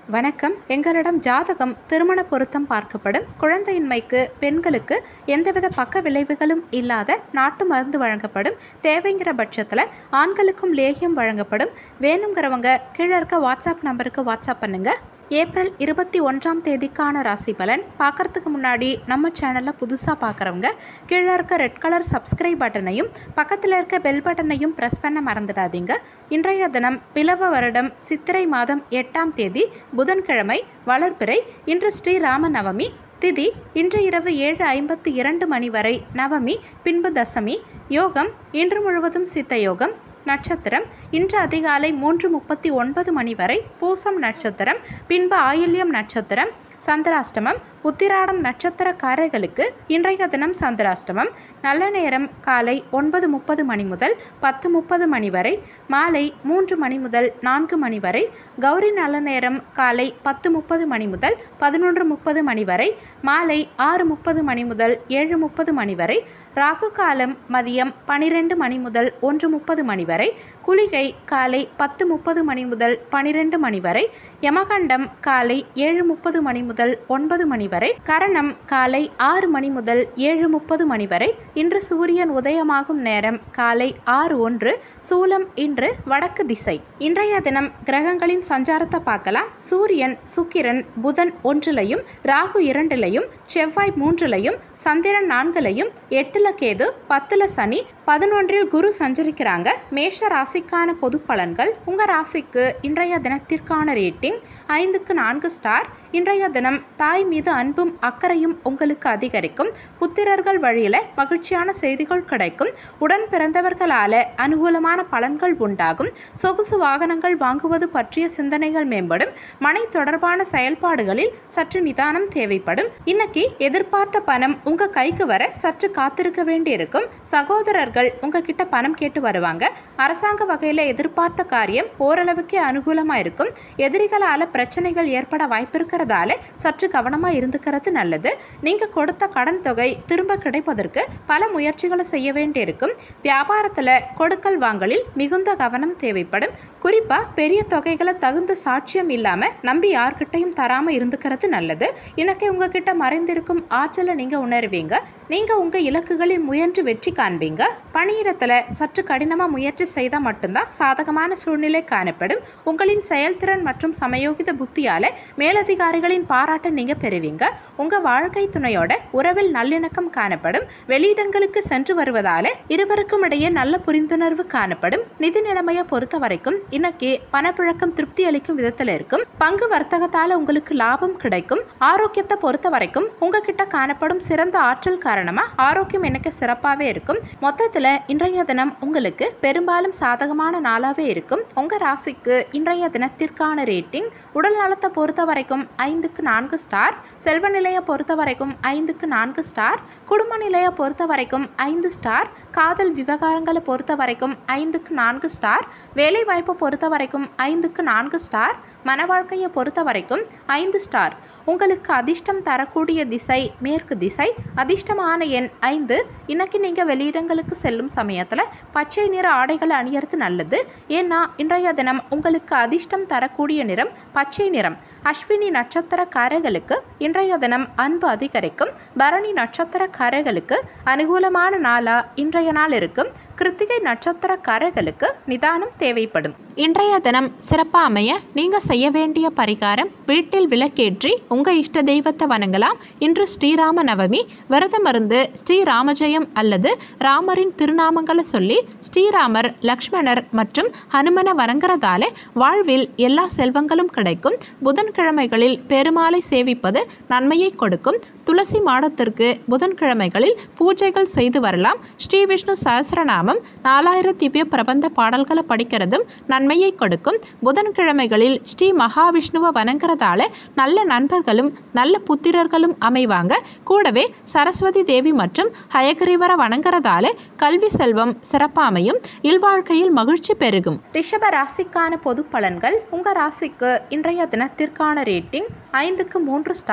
வணக்கம் எங்களிடம் ஜாதகம் திருமண பொருத்தம் பார்க்கப்படும் குழந்தையின்மைக்கு பெண்களுக்கு எந்தவித பக்க விளைவுகளும் இல்லாத நாட்டு மருந்து வழங்கப்படும் தேவைங்கிற பட்சத்தில் ஆண்களுக்கும் லேகியம் வழங்கப்படும் வேணுங்கிறவங்க கீழே இருக்க வாட்ஸ்அப் நம்பருக்கு வாட்ஸ்அப் பண்ணுங்க ஏப்ரல் இருபத்தி ஒன்றாம் தேதிக்கான ராசி பலன் பார்க்கறதுக்கு முன்னாடி நம்ம சேனலில் புதுசாக பார்க்குறவங்க கீழே இருக்க ரெட் கலர் சப்ஸ்கிரைப் பட்டனையும் பக்கத்தில் இருக்க பெல் பட்டனையும் ப்ரெஸ் பண்ண மறந்துடாதீங்க இன்றைய தினம் பிளவ வருடம் சித்திரை மாதம் எட்டாம் தேதி புதன்கிழமை வளர்பிறை இன்று ஸ்ரீராம நவமி திதி இன்று இரவு ஏழு ஐம்பத்தி இரண்டு மணி வரை நவமி பின்பு தசமி யோகம் இன்று முழுவதும் சித்த யோகம் நட்சத்திரம் இன்று அதிகாலை மூன்று முப்பத்தி ஒன்பது மணி வரை பூசம் நட்சத்திரம் பின்பு ஆயில்யம் நட்சத்திரம் சந்திராஷ்டமம் உத்திராடம் நட்சத்திரக்காரர்களுக்கு இன்றைய தினம் சந்திராஷ்டமம் நல்ல நேரம் காலை ஒன்பது முப்பது மணி முதல் பத்து முப்பது மணி வரை மாலை மூன்று மணி முதல் நான்கு மணி வரை கௌரி நல்ல நேரம் காலை பத்து முப்பது மணி முதல் பதினொன்று முப்பது மணி வரை மாலை ஆறு முப்பது மணி முதல் ஏழு முப்பது மணி வரை ராகு காலம் மதியம் பனிரெண்டு மணி முதல் ஒன்று முப்பது மணி வரை குளிகை காலை பத்து முப்பது மணி முதல் பனிரெண்டு மணி வரை யமகண்டம் காலை ஏழு முப்பது மணி முதல் ஒன்பது மணி வரை கரணம் காலை ஆறு மணி முதல் ஏழு முப்பது மணி வரை இன்று சூரியன் உதயமாகும் நேரம் காலை ஆறு ஒன்று சூலம் இன்று வடக்கு திசை இன்றைய தினம் கிரகங்களின் சஞ்சாரத்தை பார்க்கலாம் சூரியன் சுக்கிரன் புதன் ஒன்றிலையும் ராகு இரண்டிலையும் செவ்வாய் மூன்றிலையும் சந்திரன் நான்குலையும் எட்டுல கேது பத்துல சனி பதினொன்றில் குரு சஞ்சரிக்கிறாங்க மேஷ ராசிக்கான பொது பலன்கள் உங்க ராசிக்கு இன்றைய தினத்திற்கான ரேட்டிங் ஐந்துக்கு நான்கு ஸ்டார் இன்றைய தினம் தாய் மீது அன்பும் அக்கறையும் உங்களுக்கு அதிகரிக்கும் புத்திரர்கள் வழியில மகிழ்ச்சியான செய்திகள் கிடைக்கும் உடன் பிறந்தவர்களால அனுகூலமான பலன்கள் உண்டாகும் சொகுசு வாகனங்கள் வாங்குவது பற்றிய சிந்தனைகள் மேம்படும் மனை தொடர்பான செயல்பாடுகளில் சற்று நிதானம் தேவைப்படும் இன்னைக்கு எதிர்பார்த்த பணம் உங்க கைக்கு வர சற்று காத்திருக்க வேண்டியிருக்கும் சகோதரர்கள் உங்ககிட்ட பணம் கேட்டு வருவாங்க அரசாங்க வகையில் எதிர்பார்த்த காரியம் ஓரளவுக்கு அனுகூலமாக இருக்கும் எதிரிகளால் பிரச்சனைகள் ஏற்பட வாய்ப்பிருக்கிறதால சற்று கவனமாக இருந்துக்கிறது நல்லது நீங்கள் கொடுத்த கடன் தொகை திரும்ப கிடைப்பதற்கு பல முயற்சிகளை செய்ய வேண்டியிருக்கும் வியாபாரத்தில் கொடுக்கல் வாங்கலில் மிகுந்த கவனம் தேவைப்படும் குறிப்பாக பெரிய தொகைகளை தகுந்த சாட்சியம் இல்லாமல் நம்பி யார்கிட்டையும் தராமல் இருந்துக்கிறது நல்லது எனக்கு உங்ககிட்ட மறைந்திருக்கும் ஆற்றலை நீங்கள் உணர்வீங்க நீங்கள் உங்கள் இலக்குகளில் முயன்று வெற்றி காண்பீங்க பணியிடத்தில் சற்று கடினமாக முயற்சி செய்தால் மட்டும்தான் சாதகமான சூழ்நிலை காணப்படும் உங்களின் செயல்திறன் மற்றும் சமயோகித புத்தியால் மேலதிகாரிகளின் பாராட்டை நீங்கள் பெறுவீங்க உங்கள் வாழ்க்கை துணையோட உறவில் நல்லிணக்கம் காணப்படும் வெளியிடங்களுக்கு சென்று வருவதால இருவருக்கும் இடையே நல்ல புரிந்துணர்வு காணப்படும் நிதி நிலைமையை பொறுத்த வரைக்கும் இன்னைக்கு பணப்புழக்கம் திருப்தி அளிக்கும் விதத்தில் இருக்கும் பங்கு வர்த்தகத்தால் உங்களுக்கு லாபம் கிடைக்கும் ஆரோக்கியத்தை பொறுத்த வரைக்கும் உங்ககிட்ட காணப்படும் சிறந்த ஆற்றல் காரணமா ஆரோக்கியம் எனக்கு சிறப்பாகவே இருக்கும் மொத்தத்தில் இன்றைய தினம் உங்களுக்கு பெரும்பாலும் சாதகமான நாளாகவே இருக்கும் உங்கள் ராசிக்கு இன்றைய தினத்திற்கான ரேட்டிங் உடல் நலத்தை பொறுத்த வரைக்கும் ஐந்துக்கு நான்கு ஸ்டார் செல்வ நிலையை பொறுத்த வரைக்கும் ஐந்துக்கு நான்கு ஸ்டார் குடும்ப நிலையை பொறுத்த வரைக்கும் ஐந்து ஸ்டார் காதல் விவகாரங்களை பொறுத்த வரைக்கும் ஐந்துக்கு நான்கு ஸ்டார் வேலை வாய்ப்பை பொறுத்த வரைக்கும் ஐந்துக்கு நான்கு ஸ்டார் மன வாழ்க்கையை பொறுத்த வரைக்கும் ஐந்து ஸ்டார் உங்களுக்கு அதிர்ஷ்டம் தரக்கூடிய திசை மேற்கு திசை அதிர்ஷ்டமான எண் ஐந்து இன்னைக்கு நீங்கள் வெளியிடங்களுக்கு செல்லும் சமயத்தில் பச்சை நிற ஆடைகளை அணியறது நல்லது ஏன்னா இன்றைய தினம் உங்களுக்கு அதிர்ஷ்டம் தரக்கூடிய நிறம் பச்சை நிறம் அஸ்வினி நட்சத்திரக்காரர்களுக்கு இன்றைய தினம் அன்பு அதிகரிக்கும் பரணி நட்சத்திரக்காரர்களுக்கு அனுகூலமான நாளா இன்றைய நாள் இருக்கும் கிருத்திகை நட்சத்திரக்காரர்களுக்கு நிதானம் தேவைப்படும் இன்றைய தினம் சிறப்பாக அமைய நீங்கள் செய்ய வேண்டிய பரிகாரம் வீட்டில் விளக்கேற்றி உங்கள் இஷ்ட தெய்வத்தை வணங்கலாம் இன்று ஸ்ரீராம நவமி விரதம் இருந்து ஸ்ரீராமஜெயம் அல்லது ராமரின் திருநாமங்களை சொல்லி ஸ்ரீராமர் லக்ஷ்மணர் மற்றும் ஹனுமனை வணங்குறதால வாழ்வில் எல்லா செல்வங்களும் கிடைக்கும் புதன்கிழமைகளில் பெருமாளை சேவிப்பது நன்மையை கொடுக்கும் துளசி மாடத்திற்கு புதன்கிழமைகளில் பூஜைகள் செய்து வரலாம் ஸ்ரீ விஷ்ணு சஹஸ்ரநாமம் நாலாயிர திவ்ய பிரபந்த பாடல்களை படிக்கிறதும் நன்மையை கொடுக்கும் புதன்கிழமைகளில் ஸ்ரீ மகாவிஷ்ணுவை வணங்குறதால நல்ல நண்பர்களும் நல்ல புத்திரர்களும் அமைவாங்க கூடவே சரஸ்வதி தேவி மற்றும் ஹயகிரீவரை வணங்குறதால கல்வி செல்வம் சிறப்பாமையும் இல்வாழ்க்கையில் மகிழ்ச்சி பெருகும் ரிஷப ராசிக்கான பொது பலன்கள் உங்கள் ராசிக்கு இன்றைய தினத்திற்கான ரேட்டிங் ஐந்துக்கு மூன்று ஸ்டார்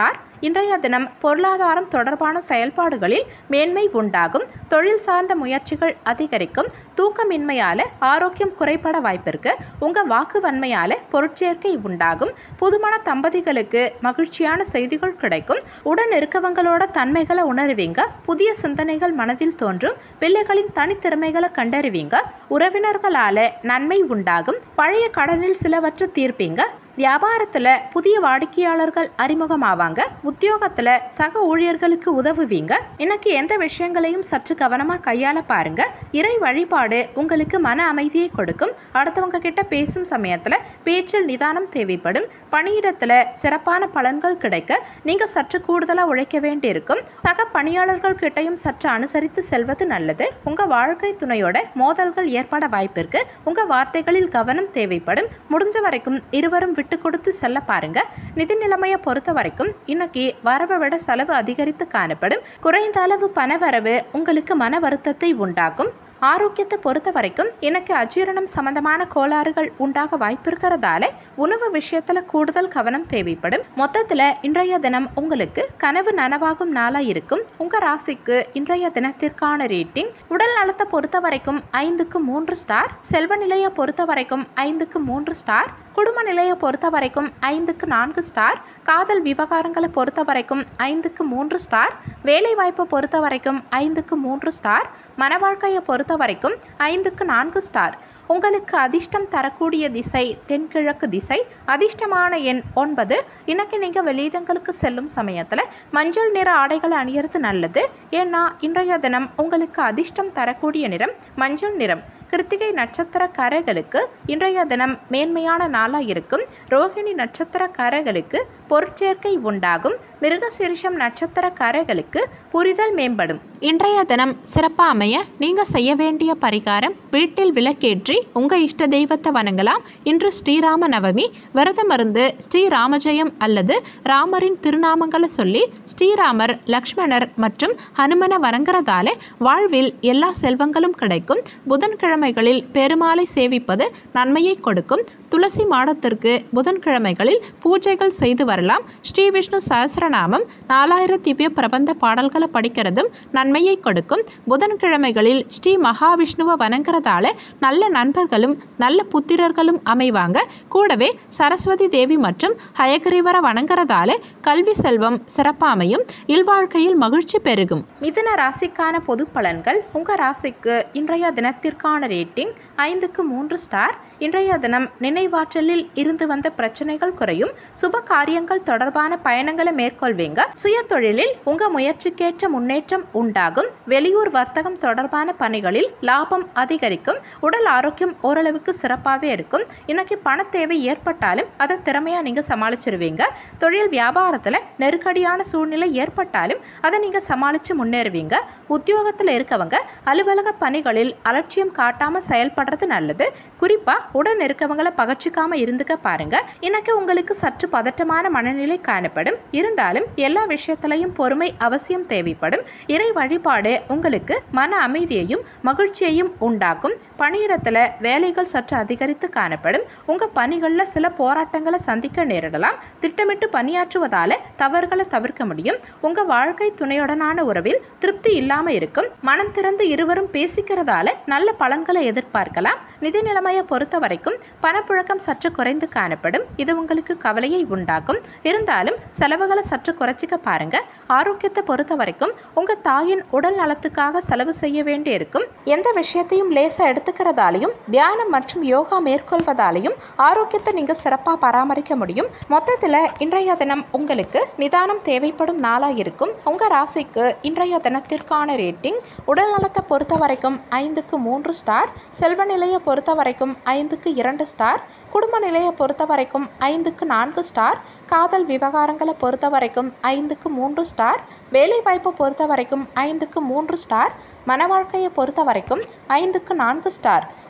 இன்றைய தினம் பொருளாதாரம் தொடர்பான செயல்பாடுகளில் மேன்மை உண்டாகும் தொழில் சார்ந்த முயற்சிகள் அதிகரிக்கும் தூக்கமின்மையால ஆரோக்கியம் குறைபட வாய்ப்பிருக்கு உங்க வாக்கு வன்மையால பொருட்சேர்க்கை உண்டாகும் புதுமண தம்பதிகளுக்கு மகிழ்ச்சியான செய்திகள் கிடைக்கும் உடன் இருக்கவங்களோட தன்மைகளை உணருவீங்க புதிய சிந்தனைகள் மனதில் தோன்றும் பிள்ளைகளின் தனித்திறமைகளை கண்டறிவீங்க உறவினர்களால நன்மை உண்டாகும் பழைய கடனில் சிலவற்றை தீர்ப்பீங்க வியாபாரத்தில் புதிய வாடிக்கையாளர்கள் அறிமுகமாவாங்க உத்தியோகத்தில் சக ஊழியர்களுக்கு உதவுவீங்க இன்னைக்கு எந்த விஷயங்களையும் சற்று கவனமாக கையாள பாருங்க இறை வழிபாடு உங்களுக்கு மன அமைதியை கொடுக்கும் அடுத்தவங்க கிட்ட பேசும் சமயத்தில் பேச்சில் நிதானம் தேவைப்படும் பணியிடத்தில் சிறப்பான பலன்கள் கிடைக்க நீங்கள் சற்று கூடுதலாக உழைக்க வேண்டியிருக்கும் சக பணியாளர்கள் கிட்டையும் சற்று அனுசரித்து செல்வது நல்லது உங்கள் வாழ்க்கை துணையோட மோதல்கள் ஏற்பட வாய்ப்பிருக்கு உங்கள் வார்த்தைகளில் கவனம் தேவைப்படும் முடிஞ்ச வரைக்கும் இருவரும் விட்டு கொடுத்து செல்ல பாருங்க நிதி நிலைமையை பொறுத்த வரைக்கும் இன்னைக்கு வரவை விட செலவு அதிகரித்து காணப்படும் குறைந்த அளவு பணவரவு உங்களுக்கு மன வருத்தத்தை உண்டாக்கும் ஆரோக்கியத்தை பொறுத்த வரைக்கும் எனக்கு அஜீரணம் சம்பந்தமான கோளாறுகள் உண்டாக வாய்ப்பிருக்கிறதால உணவு விஷயத்துல கூடுதல் கவனம் தேவைப்படும் மொத்தத்துல இன்றைய தினம் உங்களுக்கு கனவு நனவாகும் நாளா இருக்கும் உங்க ராசிக்கு இன்றைய தினத்திற்கான ரேட்டிங் உடல் நலத்தை பொறுத்த வரைக்கும் ஐந்துக்கு மூன்று ஸ்டார் செல்வ நிலையை பொறுத்த வரைக்கும் ஐந்துக்கு மூன்று ஸ்டார் குடும்ப நிலையை பொறுத்த வரைக்கும் ஐந்துக்கு நான்கு ஸ்டார் காதல் விவகாரங்களை பொறுத்த வரைக்கும் ஐந்துக்கு மூன்று ஸ்டார் வேலை வாய்ப்பை பொறுத்த வரைக்கும் ஐந்துக்கு மூன்று ஸ்டார் மன வாழ்க்கையை பொறுத்த வரைக்கும் ஐந்துக்கு நான்கு ஸ்டார் உங்களுக்கு அதிர்ஷ்டம் தரக்கூடிய திசை தென்கிழக்கு திசை அதிர்ஷ்டமான எண் ஒன்பது இன்னைக்கு நீங்கள் வெளியிடங்களுக்கு செல்லும் சமயத்தில் மஞ்சள் நிற ஆடைகளை அணியறது நல்லது ஏன்னா இன்றைய தினம் உங்களுக்கு அதிர்ஷ்டம் தரக்கூடிய நிறம் மஞ்சள் நிறம் கிருத்திகை நட்சத்திரக்காரர்களுக்கு இன்றைய தினம் மேன்மையான நாளாக இருக்கும் ரோஹிணி நட்சத்திரக்காரர்களுக்கு பொருட்சேர்க்கை உண்டாகும் மிருகசிரிஷம் நட்சத்திரக்காரர்களுக்கு புரிதல் மேம்படும் இன்றைய தினம் சிறப்பாக அமைய நீங்கள் செய்ய வேண்டிய பரிகாரம் வீட்டில் விளக்கேற்றி உங்கள் இஷ்ட தெய்வத்தை வணங்கலாம் இன்று ஸ்ரீராம நவமி விரதமருந்து ஸ்ரீராமஜெயம் அல்லது ராமரின் திருநாமங்களை சொல்லி ஸ்ரீராமர் லக்ஷ்மணர் மற்றும் ஹனுமனை வணங்குறதால வாழ்வில் எல்லா செல்வங்களும் கிடைக்கும் புதன்கிழமைகளில் பெருமாளை சேவிப்பது நன்மையை கொடுக்கும் துளசி மாடத்திற்கு புதன்கிழமைகளில் பூஜைகள் செய்து வரலாம் ஸ்ரீ விஷ்ணு சஹஸ்ரநாமம் நாலாயிரம் திவ்ய பிரபந்த பாடல்களை படிக்கிறதும் நன்மையை கொடுக்கும் புதன்கிழமைகளில் ஸ்ரீ மகாவிஷ்ணுவை வணங்குறதால நல்ல நண்பர்களும் நல்ல புத்திரர்களும் அமைவாங்க கூடவே சரஸ்வதி தேவி மற்றும் ஹயகிரீவரை வணங்குறதால கல்வி செல்வம் சிறப்பாமையும் இல்வாழ்க்கையில் மகிழ்ச்சி பெருகும் மிதுன ராசிக்கான பொது பலன்கள் உங்கள் ராசிக்கு இன்றைய தினத்திற்கான ரேட்டிங் ஐந்துக்கு மூன்று ஸ்டார் இன்றைய தினம் நினைவாற்றலில் இருந்து வந்த பிரச்சனைகள் குறையும் சுப காரியங்கள் தொடர்பான பயணங்களை மேற்கொள்வீங்க சுய தொழிலில் உங்க முயற்சிக்கேற்ற முன்னேற்றம் உண்டாகும் வெளியூர் வர்த்தகம் தொடர்பான பணிகளில் லாபம் அதிகரிக்கும் உடல் ஆரோக்கியம் ஓரளவுக்கு சிறப்பாகவே இருக்கும் இன்னைக்கு பண தேவை ஏற்பட்டாலும் அதை திறமையா நீங்க சமாளிச்சிருவீங்க தொழில் வியாபாரத்தில் நெருக்கடியான சூழ்நிலை ஏற்பட்டாலும் அதை நீங்க சமாளிச்சு முன்னேறுவீங்க உத்தியோகத்தில் இருக்கவங்க அலுவலக பணிகளில் அலட்சியம் காட்டாம செயல்படுறது நல்லது குறிப்பா உடன் இருக்கவங்கள பகச்சிக்காம இருந்துக்க பாருங்க இன்னைக்கு உங்களுக்கு சற்று பதட்டமான மனநிலை காணப்படும் இருந்தாலும் எல்லா விஷயத்திலையும் பொறுமை அவசியம் தேவைப்படும் இறை வழிபாடு உங்களுக்கு மன அமைதியையும் மகிழ்ச்சியையும் உண்டாக்கும் பணியிடத்தில் வேலைகள் சற்று அதிகரித்து காணப்படும் உங்க பணிகளில் சில போராட்டங்களை சந்திக்க நேரிடலாம் திட்டமிட்டு பணியாற்றுவதால தவறுகளை தவிர்க்க முடியும் உங்க வாழ்க்கை துணையுடனான உறவில் திருப்தி இல்லாம இருக்கும் மனம் திறந்து இருவரும் பேசிக்கிறதால நல்ல பலன்களை எதிர்பார்க்கலாம் நிதி நிலைமையை பொறுத்த வரைக்கும் பணப்புழக்கம் சற்று குறைந்து காணப்படும் இது உங்களுக்கு கவலையை உண்டாக்கும் இருந்தாலும் செலவுகளை சற்று குறைச்சிக்க பாருங்க ஆரோக்கியத்தை பொறுத்த வரைக்கும் உங்க தாயின் உடல் நலத்துக்காக செலவு செய்ய வேண்டி இருக்கும் எந்த விஷயத்தையும் லேசா எடுத்துக்கிறதாலையும் தியானம் மற்றும் யோகா மேற்கொள்வதாலையும் ஆரோக்கியத்தை நீங்க சிறப்பாக பராமரிக்க முடியும் மொத்தத்தில் இன்றைய தினம் உங்களுக்கு நிதானம் தேவைப்படும் நாளாக இருக்கும் உங்க ராசிக்கு இன்றைய தினத்திற்கான ரேட்டிங் உடல் நலத்தை பொறுத்த வரைக்கும் ஐந்துக்கு மூன்று ஸ்டார் செல்வ நிலையை பொறுத்த வரைக்கும் ஐந்துக்கு இரண்டு ஸ்டார் குடும்ப நிலையை பொறுத்த வரைக்கும் ஐந்துக்கு நான்கு ஸ்டார் காதல் விவகாரங்களை பொறுத்த வரைக்கும் ஐந்துக்கு மூன்று ஸ்டார் வேலை வாய்ப்பை பொறுத்த வரைக்கும் ஐந்துக்கு மூன்று ஸ்டார் மன வாழ்க்கையை பொறுத்த வரைக்கும் ஐந்துக்கு நான்கு ஸ்டார்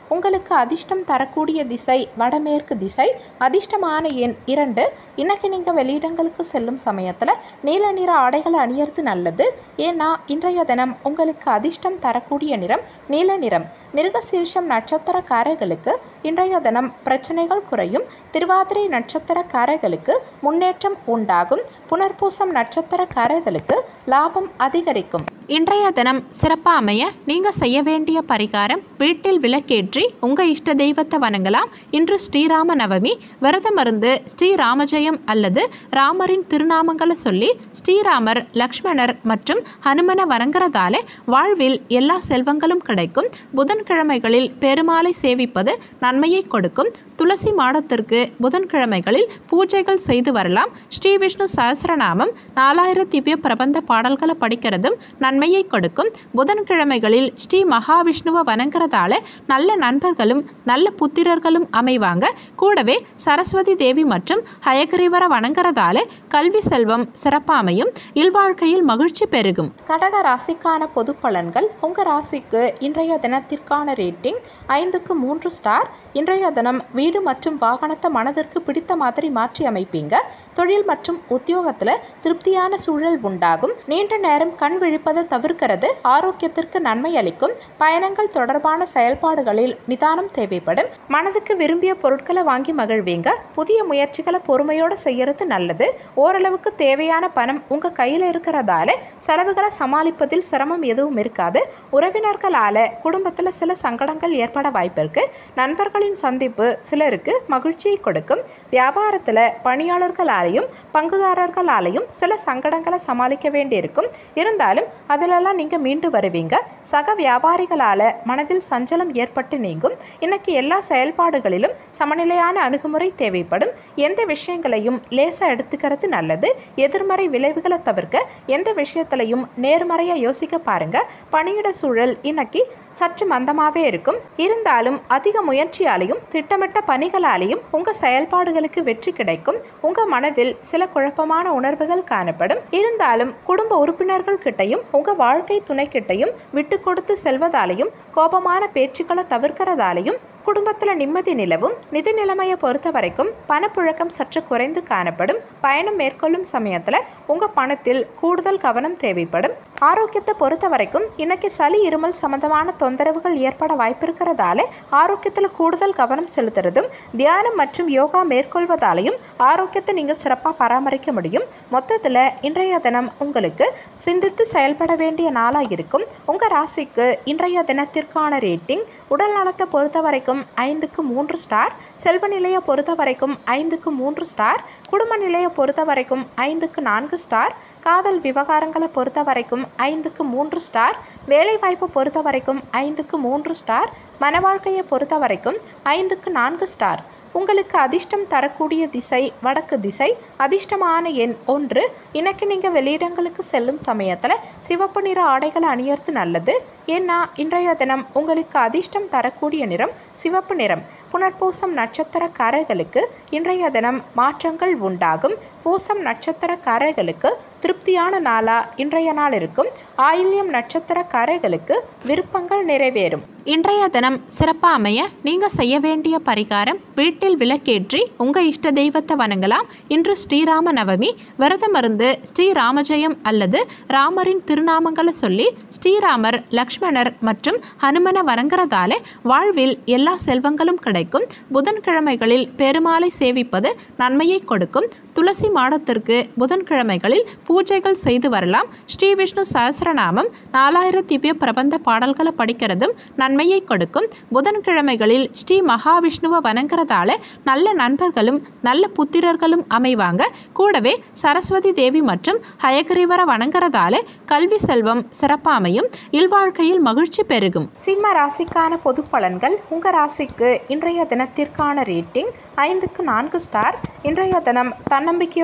உங்களுக்கு அதிர்ஷ்டம் தரக்கூடிய திசை வடமேற்கு திசை அதிர்ஷ்டமான எண் இரண்டு இன்னைக்கு நீங்கள் வெளியிடங்களுக்கு செல்லும் சமயத்தில் நீல நிற ஆடைகளை அணியறது நல்லது ஏன்னா இன்றைய தினம் உங்களுக்கு அதிர்ஷ்டம் தரக்கூடிய நிறம் நீல நிறம் மிருகசீர்ஷம் நட்சத்திரக்காரர்களுக்கு இன்றைய தினம் பிரச்சனைகள் குறையும் திருவாதிரை நட்சத்திரக்காரர்களுக்கு முன்னேற்றம் உண்டாகும் புனர்பூசம் நட்சத்திரக்காரர்களுக்கு லாபம் அதிகரிக்கும் இன்றைய தினம் சிறப்பாக அமைய நீங்கள் செய்ய வேண்டிய பரிகாரம் வீட்டில் விளக்கேற்றி உங்கள் இஷ்ட தெய்வத்தை வணங்கலாம் இன்று ஸ்ரீராம நவமி விரதம் இருந்து ஸ்ரீ ராமஜெயம் அல்லது ராமரின் திருநாமங்களை சொல்லி ஸ்ரீராமர் லக்ஷ்மணர் மற்றும் ஹனுமனை வணங்குறதால வாழ்வில் எல்லா செல்வங்களும் கிடைக்கும் புதன்கிழமைகளில் பெருமாளை சேவிப்பது நன்மையை கொடுக்கும் துளசி மாடத்திற்கு புதன்கிழமைகளில் பூஜைகள் செய்து வரலாம் ஸ்ரீ விஷ்ணு சஹஸ்ரநாமம் நாலாயிரம் திவ்ய பிரபந்த பாடல்களை படிக்கிறதும் நன்மையை கொடுக்கும் புதன்கிழமைகளில் ஸ்ரீ மகாவிஷ்ணுவை வணங்குறதால நல்ல நண்பர்களும் நல்ல புத்திரர்களும் அமைவாங்க கூடவே சரஸ்வதி தேவி மற்றும் ஹயகிரீவரை வணங்குறதால கல்வி செல்வம் சிறப்பாமையும் இல்வாழ்க்கையில் மகிழ்ச்சி பெருகும் கடக ராசிக்கான பொது பலன்கள் உங்கள் ராசிக்கு இன்றைய தினத்திற்கான ரேட்டிங் ஐந்துக்கு மூன்று ஸ்டார் இன்றைய தினம் வீடு மற்றும் வாகனத்தை மனதிற்கு பிடித்த மாதிரி மாற்றி அமைப்பீங்க தொழில் மற்றும் உத்தியோகத்தில் திருப்தியான சூழல் உண்டாகும் நீண்ட நேரம் கண் விழிப்பதை தவிர்க்கிறது ஆரோக்கியத்திற்கு நன்மை அளிக்கும் பயணங்கள் தொடர்பான செயல்பாடுகளில் நிதானம் தேவைப்படும் மனதுக்கு விரும்பிய பொருட்களை வாங்கி மகிழ்வீங்க புதிய முயற்சிகளை பொறுமையோடு செய்யறது நல்லது ஓரளவுக்கு தேவையான பணம் உங்கள் கையில் இருக்கிறதால செலவுகளை சமாளிப்பதில் சிரமம் எதுவும் இருக்காது உறவினர்களால் குடும்பத்தில் சில சங்கடங்கள் ஏற்பட வாய்ப்பு இருக்கு நண்பர்களின் சந்திப்பு சிலருக்கு மகிழ்ச்சியை கொடுக்கும் வியாபாரத்தில் பணியாளர்களாலையும் பங்குதாரர்களாலையும் சில சங்கடங்களை சமாளிக்க வேண்டியிருக்கும் இருந்தாலும் அதிலெல்லாம் நீங்கள் மீண்டு வருவீங்க சக வியாபாரிகளால் மனதில் சஞ்சலம் ஏற்பட்டு நீங்கும் இன்னைக்கு எல்லா செயல்பாடுகளிலும் சமநிலையான அணுகுமுறை தேவைப்படும் எந்த விஷயங்களையும் லேசாக எடுத்துக்கிறது நல்லது எதிர்மறை விளைவுகளை தவிர்க்க எந்த விஷயத்திலையும் நேர்மறையாக யோசிக்க பாருங்க பணியிட சூழல் இன்னைக்கு சற்று மந்தமாகவே இருக்கும் இருந்தாலும் அதிக முயற்சியாலையும் திட்டமிட்ட பணிகளாலேயும் உங்கள் செயல்பாடுகளுக்கு வெற்றி கிடைக்கும் உங்கள் மனதில் சில குழப்பமான உணர்வுகள் காணப்படும் இருந்தாலும் குடும்ப உறுப்பினர்கள் கிட்டையும் உங்கள் வாழ்க்கை துணை கிட்டையும் விட்டு கொடுத்து செல்வதாலையும் கோபமான பேச்சுக்களை தவிர்க்கிறதாலையும் குடும்பத்தில் நிம்மதி நிலவும் நிதி நிலைமையை பொறுத்த வரைக்கும் பணப்புழக்கம் சற்று குறைந்து காணப்படும் பயணம் மேற்கொள்ளும் சமயத்தில் உங்கள் பணத்தில் கூடுதல் கவனம் தேவைப்படும் ஆரோக்கியத்தை பொறுத்த வரைக்கும் இன்னைக்கு சளி இருமல் சம்பந்தமான தொந்தரவுகள் ஏற்பட வாய்ப்பு இருக்கிறதால ஆரோக்கியத்தில் கூடுதல் கவனம் செலுத்துறதும் தியானம் மற்றும் யோகா மேற்கொள்வதாலையும் ஆரோக்கியத்தை நீங்கள் சிறப்பாக பராமரிக்க முடியும் மொத்தத்தில் இன்றைய தினம் உங்களுக்கு சிந்தித்து செயல்பட வேண்டிய நாளாக இருக்கும் உங்கள் ராசிக்கு இன்றைய தினத்திற்கான ரேட்டிங் உடல் நலத்தை பொறுத்த வரைக்கும் ஐந்துக்கு மூன்று ஸ்டார் செல்வ நிலையை பொறுத்த வரைக்கும் ஐந்துக்கு மூன்று ஸ்டார் குடும்ப நிலையை பொறுத்த வரைக்கும் ஐந்துக்கு நான்கு ஸ்டார் காதல் விவகாரங்களை பொறுத்த வரைக்கும் ஐந்துக்கு மூன்று ஸ்டார் வேலைவாய்ப்பு பொறுத்த வரைக்கும் ஐந்துக்கு மூன்று ஸ்டார் மன வாழ்க்கையை பொறுத்த வரைக்கும் ஐந்துக்கு நான்கு ஸ்டார் உங்களுக்கு அதிர்ஷ்டம் தரக்கூடிய திசை வடக்கு திசை அதிர்ஷ்டமான எண் ஒன்று இன்னைக்கு நீங்கள் வெளியிடங்களுக்கு செல்லும் சமயத்தில் சிவப்பு நிற ஆடைகளை அணியறது நல்லது ஏன்னா இன்றைய தினம் உங்களுக்கு அதிர்ஷ்டம் தரக்கூடிய நிறம் சிவப்பு நிறம் புனர்பூசம் நட்சத்திரக்காரர்களுக்கு இன்றைய தினம் மாற்றங்கள் உண்டாகும் பூசம் நட்சத்திரக்காரர்களுக்கு திருப்தியான நாளா இன்றைய நாள் இருக்கும் ஆயில்யம் நட்சத்திரக்காரர்களுக்கு விருப்பங்கள் நிறைவேறும் இன்றைய தினம் சிறப்பாக அமைய நீங்கள் செய்ய வேண்டிய பரிகாரம் வீட்டில் விளக்கேற்றி உங்கள் இஷ்ட தெய்வத்தை வணங்கலாம் இன்று ஸ்ரீராம நவமி விரதம் இருந்து ஸ்ரீ ராமஜெயம் அல்லது ராமரின் திருநாமங்களை சொல்லி ஸ்ரீராமர் லக்ஷ்மணர் மற்றும் ஹனுமனை வணங்குறதால வாழ்வில் எல்லா செல்வங்களும் கிடைக்கும் புதன்கிழமைகளில் பெருமாளை சேவிப்பது நன்மையை கொடுக்கும் துளசி மாடத்திற்கு புதன்கிழமைகளில் பூஜைகள் செய்து வரலாம் ஸ்ரீ விஷ்ணு சஹஸ்ரநாமம் நாலாயிரம் திவ்ய பிரபந்த பாடல்களை படிக்கிறதும் நன்மையை கொடுக்கும் புதன்கிழமைகளில் ஸ்ரீ மகாவிஷ்ணுவை வணங்குறதால நல்ல நண்பர்களும் நல்ல புத்திரர்களும் அமைவாங்க கூடவே சரஸ்வதி தேவி மற்றும் ஹயகிரீவரை வணங்குறதால கல்வி செல்வம் சிறப்பாமையும் இல்வாழ்க்கையில் மகிழ்ச்சி பெருகும் சிம்ம ராசிக்கான பொது பலன்கள் உங்கள் ராசிக்கு இன்றைய தினத்திற்கான ரேட்டிங் ஐந்துக்கு நான்கு ஸ்டார் இன்றைய தினம் தன்னம்பிக்கையோடு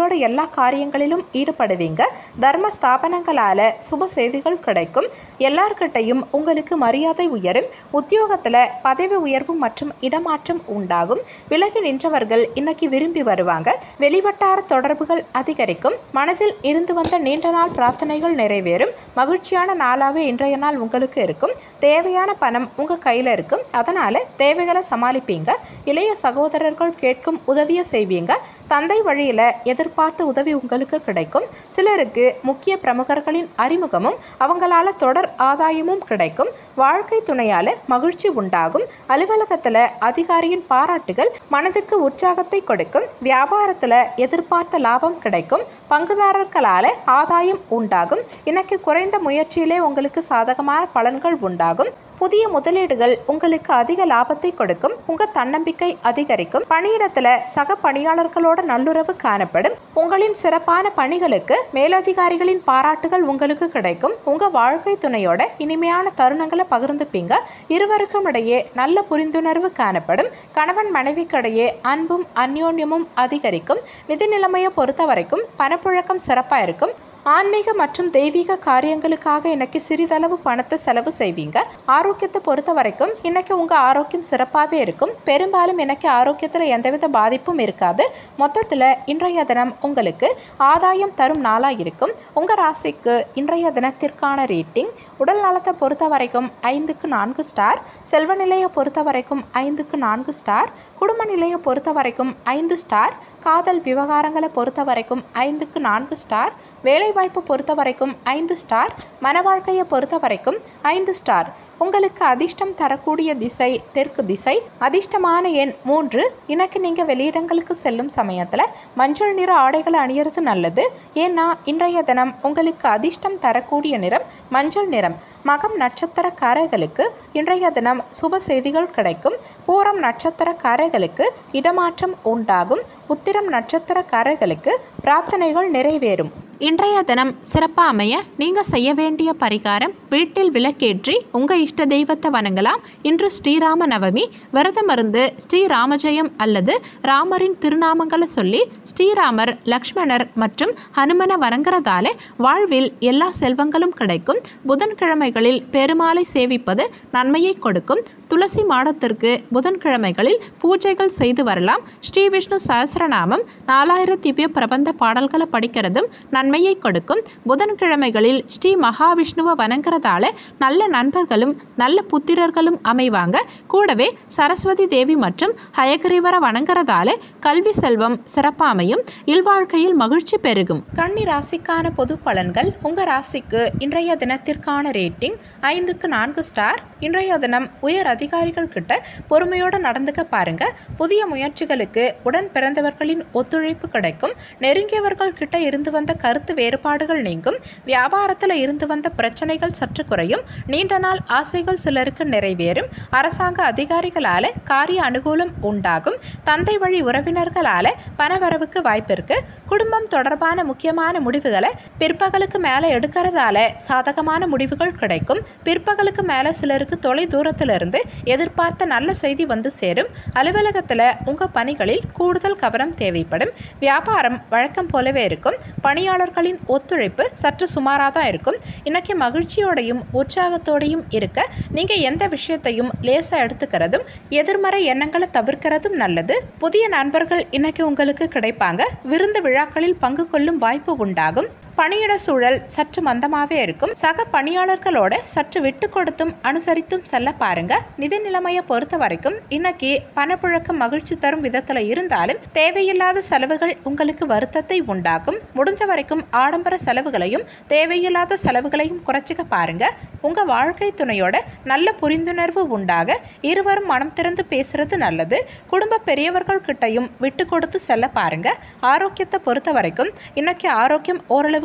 நம்பிக்கையோட எல்லா காரியங்களிலும் ஈடுபடுவீங்க தர்ம ஸ்தாபனங்களால் சுப செய்திகள் கிடைக்கும் எல்லார்கிட்டையும் உங்களுக்கு மரியாதை உயரும் உத்தியோகத்தில் பதவி உயர்வு மற்றும் இடமாற்றம் உண்டாகும் விலகி நின்றவர்கள் இன்னைக்கு விரும்பி வருவாங்க வெளிவட்டார தொடர்புகள் அதிகரிக்கும் மனதில் இருந்து வந்த நீண்ட நாள் பிரார்த்தனைகள் நிறைவேறும் மகிழ்ச்சியான நாளாகவே இன்றைய நாள் உங்களுக்கு இருக்கும் தேவையான பணம் உங்கள் கையில் இருக்கும் அதனால் தேவைகளை சமாளிப்பீங்க இளைய சகோதரர்கள் கேட்கும் உதவியை செய்வீங்க தந்தை வழியில் எதிர்பார்த்த உதவி உங்களுக்கு கிடைக்கும் சிலருக்கு முக்கிய பிரமுகர்களின் அறிமுகமும் அவங்களால தொடர் ஆதாயமும் கிடைக்கும் வாழ்க்கை துணையால் மகிழ்ச்சி உண்டாகும் அலுவலகத்தில் அதிகாரியின் பாராட்டுகள் மனதுக்கு உற்சாகத்தை கொடுக்கும் வியாபாரத்தில் எதிர்பார்த்த லாபம் கிடைக்கும் பங்குதாரர்களால் ஆதாயம் உண்டாகும் இன்னைக்கு குறைந்த முயற்சியிலே உங்களுக்கு சாதகமான பலன்கள் உண்டாகும் புதிய முதலீடுகள் உங்களுக்கு அதிக லாபத்தை கொடுக்கும் உங்க தன்னம்பிக்கை அதிகரிக்கும் பணியிடத்துல சக பணியாளர்களோட நல்லுறவு காணப்படும் உங்களின் சிறப்பான பணிகளுக்கு மேலதிகாரிகளின் பாராட்டுகள் உங்களுக்கு கிடைக்கும் உங்க வாழ்க்கை துணையோட இனிமையான தருணங்களை பகிர்ந்துப்பீங்க இருவருக்கும் இடையே நல்ல புரிந்துணர்வு காணப்படும் கணவன் மனைவிக்கிடையே அன்பும் அந்யோன்யமும் அதிகரிக்கும் நிதி நிலைமையை பொறுத்த வரைக்கும் பணப்புழக்கம் சிறப்பாக இருக்கும் ஆன்மீக மற்றும் தெய்வீக காரியங்களுக்காக இன்னைக்கு சிறிதளவு பணத்தை செலவு செய்வீங்க ஆரோக்கியத்தை பொறுத்த வரைக்கும் இன்னைக்கு உங்கள் ஆரோக்கியம் சிறப்பாகவே இருக்கும் பெரும்பாலும் இன்னைக்கு ஆரோக்கியத்தில் எந்தவித பாதிப்பும் இருக்காது மொத்தத்தில் இன்றைய தினம் உங்களுக்கு ஆதாயம் தரும் நாளாக இருக்கும் உங்கள் ராசிக்கு இன்றைய தினத்திற்கான ரேட்டிங் உடல் நலத்தை பொறுத்த வரைக்கும் ஐந்துக்கு நான்கு ஸ்டார் செல்வ நிலையை பொறுத்த வரைக்கும் ஐந்துக்கு நான்கு ஸ்டார் குடும்ப நிலையை பொறுத்த வரைக்கும் ஐந்து ஸ்டார் காதல் விவகாரங்களை பொறுத்த வரைக்கும் ஐந்துக்கு நான்கு ஸ்டார் வேலைவாய்ப்பு பொறுத்த வரைக்கும் ஐந்து ஸ்டார் மன வாழ்க்கையை பொறுத்த வரைக்கும் ஐந்து ஸ்டார் உங்களுக்கு அதிர்ஷ்டம் தரக்கூடிய திசை தெற்கு திசை அதிர்ஷ்டமான எண் மூன்று இன்னைக்கு நீங்கள் வெளியிடங்களுக்கு செல்லும் சமயத்தில் மஞ்சள் நிற ஆடைகளை அணியறது நல்லது ஏன்னா இன்றைய தினம் உங்களுக்கு அதிர்ஷ்டம் தரக்கூடிய நிறம் மஞ்சள் நிறம் மகம் நட்சத்திரக்காரர்களுக்கு இன்றைய தினம் சுப செய்திகள் கிடைக்கும் பூரம் நட்சத்திரக்காரர்களுக்கு இடமாற்றம் உண்டாகும் உத்திரம் நட்சத்திரக்காரர்களுக்கு பிரார்த்தனைகள் நிறைவேறும் இன்றைய தினம் சிறப்பாக அமைய நீங்கள் செய்ய வேண்டிய பரிகாரம் வீட்டில் விளக்கேற்றி உங்கள் இஷ்ட தெய்வத்தை வணங்கலாம் இன்று ஸ்ரீராம நவமி விரதமருந்து ஸ்ரீராமஜெயம் அல்லது ராமரின் திருநாமங்களை சொல்லி ஸ்ரீராமர் லக்ஷ்மணர் மற்றும் ஹனுமனை வணங்குறதால வாழ்வில் எல்லா செல்வங்களும் கிடைக்கும் புதன்கிழமைகளில் பெருமாளை சேவிப்பது நன்மையை கொடுக்கும் துளசி மாடத்திற்கு புதன்கிழமைகளில் பூஜைகள் செய்து வரலாம் ஸ்ரீ விஷ்ணு சஹஸ்ரநாமம் நாலாயிரம் திவ்ய பிரபந்த பாடல்களை படிக்கிறதும் நன்மையை கொடுக்கும் புதன்கிழமைகளில் ஸ்ரீ மகாவிஷ்ணுவை வணங்குறதால நல்ல நண்பர்களும் நல்ல புத்திரர்களும் அமைவாங்க கூடவே சரஸ்வதி தேவி மற்றும் ஹயகிரீவரை வணங்குறதால கல்வி செல்வம் சிறப்பாமையும் இல்வாழ்க்கையில் மகிழ்ச்சி பெருகும் கன்னி ராசிக்கான பொது பலன்கள் உங்கள் ராசிக்கு இன்றைய தினத்திற்கான ரேட்டிங் ஐந்துக்கு நான்கு ஸ்டார் இன்றைய தினம் உயர் அதிகாரிகள் கிட்ட பொறுமையோடு நடந்துக்க பாருங்க புதிய முயற்சிகளுக்கு உடன் பிறந்தவர்களின் ஒத்துழைப்பு கிடைக்கும் நெருங்கியவர்கள் கிட்ட இருந்து வந்த கருத்து வேறுபாடுகள் நீங்கும் வியாபாரத்தில் இருந்து வந்த பிரச்சனைகள் சற்று குறையும் நீண்ட நாள் ஆசைகள் சிலருக்கு நிறைவேறும் அரசாங்க அதிகாரிகளால காரிய அனுகூலம் உண்டாகும் தந்தை வழி உறவினர்களால பணவரவுக்கு வாய்ப்பு இருக்கு குடும்பம் தொடர்பான முக்கியமான முடிவுகளை பிற்பகலுக்கு மேலே எடுக்கிறதால சாதகமான முடிவுகள் கிடைக்கும் பிற்பகலுக்கு மேலே சிலருக்கு தொலை தூரத்திலிருந்து எதிர்பார்த்த நல்ல செய்தி வந்து சேரும் அலுவலகத்தில் உங்கள் பணிகளில் கூடுதல் கவனம் தேவைப்படும் வியாபாரம் வழக்கம் போலவே இருக்கும் பணியாளர்களின் ஒத்துழைப்பு சற்று சுமாராக தான் இருக்கும் இன்னைக்கு மகிழ்ச்சியோடையும் உற்சாகத்தோடையும் இருக்க நீங்கள் எந்த விஷயத்தையும் லேசாக எடுத்துக்கிறதும் எதிர்மறை எண்ணங்களை தவிர்க்கிறதும் நல்லது புதிய நண்பர்கள் இன்னைக்கு உங்களுக்கு கிடைப்பாங்க விருந்து விழாக்களில் பங்கு கொள்ளும் வாய்ப்பு உண்டாகும் பணியிட சூழல் சற்று மந்தமாகவே இருக்கும் சக பணியாளர்களோட சற்று விட்டு கொடுத்தும் அனுசரித்தும் செல்ல பாருங்க நிதி நிலைமையை பொறுத்த வரைக்கும் இன்னைக்கு பணப்புழக்கம் மகிழ்ச்சி தரும் விதத்தில் இருந்தாலும் தேவையில்லாத செலவுகள் உங்களுக்கு வருத்தத்தை உண்டாக்கும் முடிஞ்ச வரைக்கும் ஆடம்பர செலவுகளையும் தேவையில்லாத செலவுகளையும் குறைச்சிக்க பாருங்க உங்க வாழ்க்கை துணையோட நல்ல புரிந்துணர்வு உண்டாக இருவரும் மனம் திறந்து பேசுறது நல்லது குடும்ப பெரியவர்கள் கிட்டையும் விட்டு கொடுத்து செல்ல பாருங்க ஆரோக்கியத்தை பொறுத்த வரைக்கும் இன்னைக்கு ஆரோக்கியம் ஓரளவுக்கு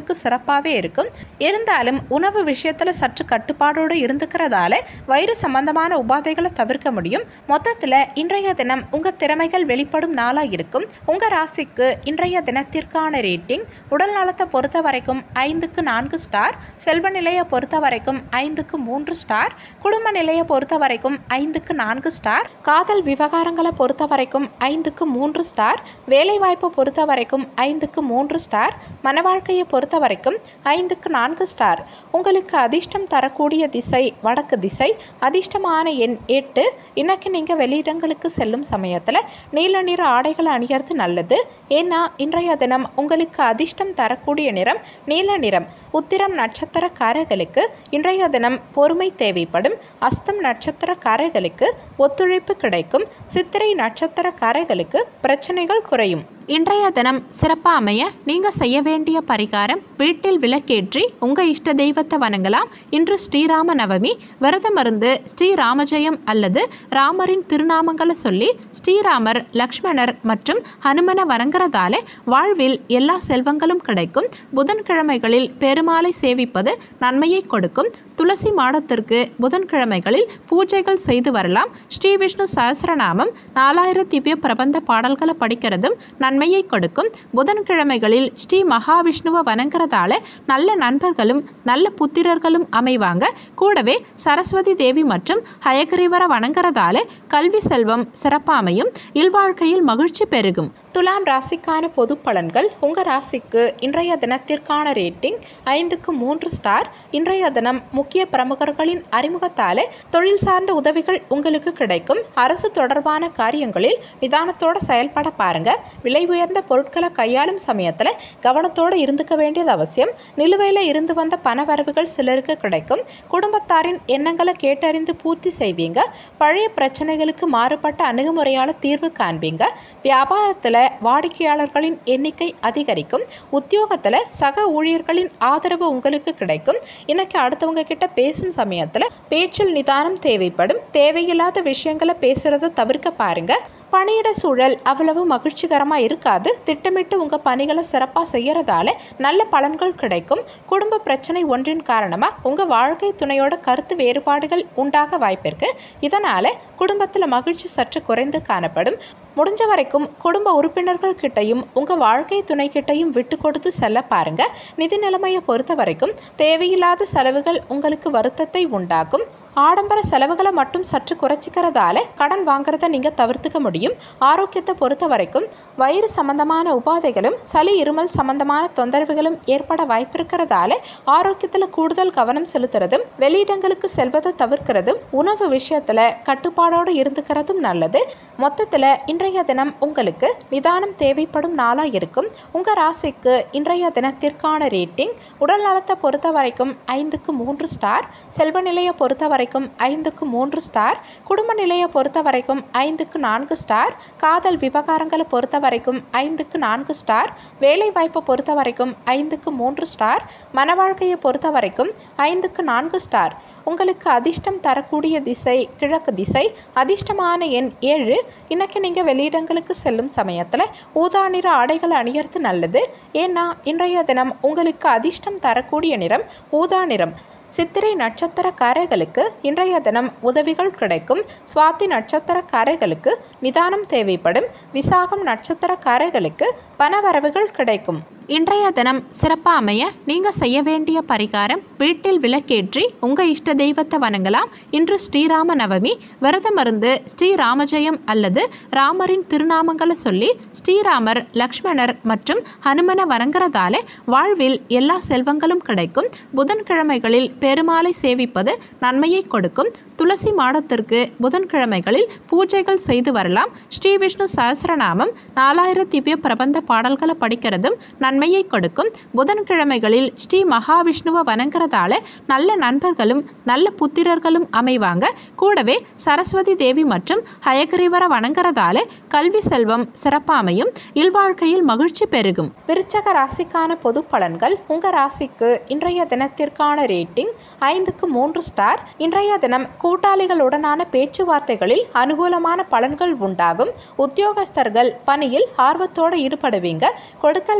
ஓரளவுக்கு சிறப்பாகவே இருக்கும் இருந்தாலும் உணவு விஷயத்தில் சற்று கட்டுப்பாடோடு இருந்துக்கிறதால வயிறு சம்பந்தமான உபாதைகளை தவிர்க்க முடியும் மொத்தத்தில் இன்றைய தினம் உங்கள் திறமைகள் வெளிப்படும் நாளாக இருக்கும் உங்கள் ராசிக்கு இன்றைய தினத்திற்கான ரேட்டிங் உடல் நலத்தை பொறுத்த வரைக்கும் ஐந்துக்கு நான்கு ஸ்டார் செல்வ நிலையை பொறுத்த வரைக்கும் ஐந்துக்கு மூன்று ஸ்டார் குடும்ப நிலையை பொறுத்த வரைக்கும் ஐந்துக்கு நான்கு ஸ்டார் காதல் விவகாரங்களை பொறுத்த வரைக்கும் ஐந்துக்கு மூன்று ஸ்டார் வேலைவாய்ப்பை பொறுத்த வரைக்கும் ஐந்துக்கு மூன்று ஸ்டார் மன வாழ்க்கையை பொறுத்த வரைக்கும் ஐந்துக்கு நான்கு ஸ்டார் உங்களுக்கு அதிர்ஷ்டம் தரக்கூடிய திசை வடக்கு திசை அதிர்ஷ்டமான எண் எட்டு இன்னைக்கு நீங்கள் வெளியிடங்களுக்கு செல்லும் சமயத்தில் நீல நிற ஆடைகளை அணியறது நல்லது ஏன்னா இன்றைய தினம் உங்களுக்கு அதிர்ஷ்டம் தரக்கூடிய நிறம் நீல நிறம் உத்திரம் நட்சத்திரக்காரர்களுக்கு இன்றைய தினம் பொறுமை தேவைப்படும் அஸ்தம் நட்சத்திரக்காரர்களுக்கு ஒத்துழைப்பு கிடைக்கும் சித்திரை நட்சத்திரக்காரர்களுக்கு பிரச்சனைகள் குறையும் இன்றைய தினம் சிறப்பாக அமைய நீங்கள் செய்ய வேண்டிய பரிகாரம் வீட்டில் விளக்கேற்றி உங்கள் இஷ்ட தெய்வத்தை வணங்கலாம் இன்று ஸ்ரீராம நவமி விரதம் இருந்து ஸ்ரீராமஜெயம் அல்லது ராமரின் திருநாமங்களை சொல்லி ஸ்ரீராமர் லக்ஷ்மணர் மற்றும் ஹனுமனை வணங்குறதால வாழ்வில் எல்லா செல்வங்களும் கிடைக்கும் புதன்கிழமைகளில் பெருமாளை சேவிப்பது நன்மையை கொடுக்கும் துளசி மாடத்திற்கு புதன்கிழமைகளில் பூஜைகள் செய்து வரலாம் ஸ்ரீ விஷ்ணு சஹஸ்ரநாமம் நாலாயிரம் திவ்ய பிரபந்த பாடல்களை படிக்கிறதும் நன்மையை கொடுக்கும் புதன்கிழமைகளில் ஸ்ரீ மகாவிஷ்ணுவை வணங்குறதால நல்ல நண்பர்களும் நல்ல புத்திரர்களும் அமைவாங்க கூடவே சரஸ்வதி தேவி மற்றும் ஹயகிரீவரை வணங்குறதால கல்வி செல்வம் சிறப்பாமையும் இல்வாழ்க்கையில் மகிழ்ச்சி பெருகும் துலாம் ராசிக்கான பொது பலன்கள் உங்கள் ராசிக்கு இன்றைய தினத்திற்கான ரேட்டிங் ஐந்துக்கு மூன்று ஸ்டார் இன்றைய தினம் முக்கிய பிரமுகர்களின் அறிமுகத்தால் தொழில் சார்ந்த உதவிகள் உங்களுக்கு கிடைக்கும் அரசு தொடர்பான காரியங்களில் நிதானத்தோட செயல்பட பாருங்க விலை உயர்ந்த பொருட்களை கையாளும் சமயத்தில் கவனத்தோடு இருந்துக்க வேண்டியது அவசியம் நிலுவையில் இருந்து வந்த பண வரவுகள் சிலருக்கு கிடைக்கும் குடும்பத்தாரின் எண்ணங்களை கேட்டறிந்து பூர்த்தி செய்வீங்க பழைய பிரச்சனைகளுக்கு மாறுபட்ட அணுகுமுறையால் தீர்வு காண்பீங்க வியாபாரத்தில் வாடிக்கையாளர்களின் எண்ணிக்கை அதிகரிக்கும் உத்தியோகத்தில் சக ஊழியர்களின் ஆதரவு உங்களுக்கு கிடைக்கும் இன்னைக்கு அடுத்தவங்க கிட்ட பேசும் சமயத்தில் பேச்சில் நிதானம் தேவைப்படும் தேவையில்லாத விஷயங்களை பேசுறதை தவிர்க்க பாருங்க பணியிட சூழல் அவ்வளவு மகிழ்ச்சிகரமாக இருக்காது திட்டமிட்டு உங்கள் பணிகளை சிறப்பாக செய்யறதால நல்ல பலன்கள் கிடைக்கும் குடும்ப பிரச்சனை ஒன்றின் காரணமாக உங்கள் வாழ்க்கை துணையோட கருத்து வேறுபாடுகள் உண்டாக வாய்ப்பிருக்கு இதனால் குடும்பத்தில் மகிழ்ச்சி சற்று குறைந்து காணப்படும் முடிஞ்ச வரைக்கும் குடும்ப உறுப்பினர்கள் கிட்டையும் உங்கள் வாழ்க்கை துணை கிட்டையும் விட்டு கொடுத்து செல்ல பாருங்க நிதி நிலைமையை பொறுத்த வரைக்கும் தேவையில்லாத செலவுகள் உங்களுக்கு வருத்தத்தை உண்டாக்கும் ஆடம்பர செலவுகளை மட்டும் சற்று குறைச்சிக்கிறதால கடன் வாங்குறத நீங்கள் தவிர்த்துக்க முடியும் ஆரோக்கியத்தை பொறுத்த வரைக்கும் வயிறு சம்பந்தமான உபாதைகளும் சளி இருமல் சம்பந்தமான தொந்தரவுகளும் ஏற்பட வாய்ப்பிருக்கிறதால ஆரோக்கியத்தில் கூடுதல் கவனம் செலுத்துறதும் வெளியிடங்களுக்கு செல்வதை தவிர்க்கிறதும் உணவு விஷயத்தில் கட்டுப்பாடோடு இருந்துக்கிறதும் நல்லது மொத்தத்தில் இன்றைய தினம் உங்களுக்கு நிதானம் தேவைப்படும் நாளாக இருக்கும் உங்கள் ராசிக்கு இன்றைய தினத்திற்கான ரேட்டிங் உடல் நலத்தை பொறுத்த வரைக்கும் ஐந்துக்கு மூன்று ஸ்டார் செல்வ நிலையை பொறுத்த வரைக்கும் ஐந்துக்கு மூன்று ஸ்டார் குடும்ப நிலையை பொறுத்த வரைக்கும் ஐந்துக்கு நான்கு ஸ்டார் காதல் விவகாரங்களை பொறுத்த வரைக்கும் ஐந்துக்கு நான்கு ஸ்டார் வேலை வாய்ப்பை பொறுத்த வரைக்கும் ஐந்துக்கு மூன்று ஸ்டார் மன வாழ்க்கையை பொறுத்த வரைக்கும் ஐந்துக்கு நான்கு ஸ்டார் உங்களுக்கு அதிர்ஷ்டம் தரக்கூடிய திசை கிழக்கு திசை அதிர்ஷ்டமான எண் ஏழு இன்னைக்கு நீங்கள் வெளியிடங்களுக்கு செல்லும் சமயத்தில் ஊதா நிற ஆடைகள் அணியறது நல்லது ஏன்னா இன்றைய தினம் உங்களுக்கு அதிர்ஷ்டம் தரக்கூடிய நிறம் ஊதா நிறம் சித்திரை நட்சத்திரக்காரர்களுக்கு இன்றைய தினம் உதவிகள் கிடைக்கும் சுவாதி நட்சத்திரக்காரர்களுக்கு நிதானம் தேவைப்படும் விசாகம் நட்சத்திரக்காரர்களுக்கு பணவரவுகள் கிடைக்கும் இன்றைய தினம் சிறப்பாக அமைய நீங்கள் செய்ய வேண்டிய பரிகாரம் வீட்டில் விளக்கேற்றி உங்கள் இஷ்ட தெய்வத்தை வணங்கலாம் இன்று ஸ்ரீராம நவமி விரதம் இருந்து ஸ்ரீராமஜெயம் அல்லது ராமரின் திருநாமங்களை சொல்லி ஸ்ரீராமர் லக்ஷ்மணர் மற்றும் ஹனுமனை வணங்குறதால வாழ்வில் எல்லா செல்வங்களும் கிடைக்கும் புதன்கிழமைகளில் பெருமாளை சேவிப்பது நன்மையை கொடுக்கும் துளசி மாடத்திற்கு புதன்கிழமைகளில் பூஜைகள் செய்து வரலாம் ஸ்ரீ விஷ்ணு சஹஸ்ரநாமம் நாலாயிரம் திவ்ய பிரபந்த பாடல்களை படிக்கிறதும் நன்மையை கொடுக்கும் புதன்கிழமைகளில் ஸ்ரீ மகாவிஷ்ணுவை வணங்குறதால நல்ல நண்பர்களும் நல்ல புத்திரர்களும் அமைவாங்க கூடவே சரஸ்வதி தேவி மற்றும் ஹயகிரீவரை வணங்குறதால கல்வி செல்வம் சிறப்பாமையும் இல்வாழ்க்கையில் மகிழ்ச்சி பெருகும் விருச்சக ராசிக்கான பொது பலன்கள் உங்க ராசிக்கு இன்றைய தினத்திற்கான ரேட்டிங் ஐந்துக்கு மூன்று ஸ்டார் இன்றைய தினம் கூட்டாளிகளுடனான பேச்சுவார்த்தைகளில் அனுகூலமான பலன்கள் உண்டாகும் உத்தியோகஸ்தர்கள் பணியில் ஆர்வத்தோடு ஈடுபடுவீங்க கொடுக்கல் வாங்கலில்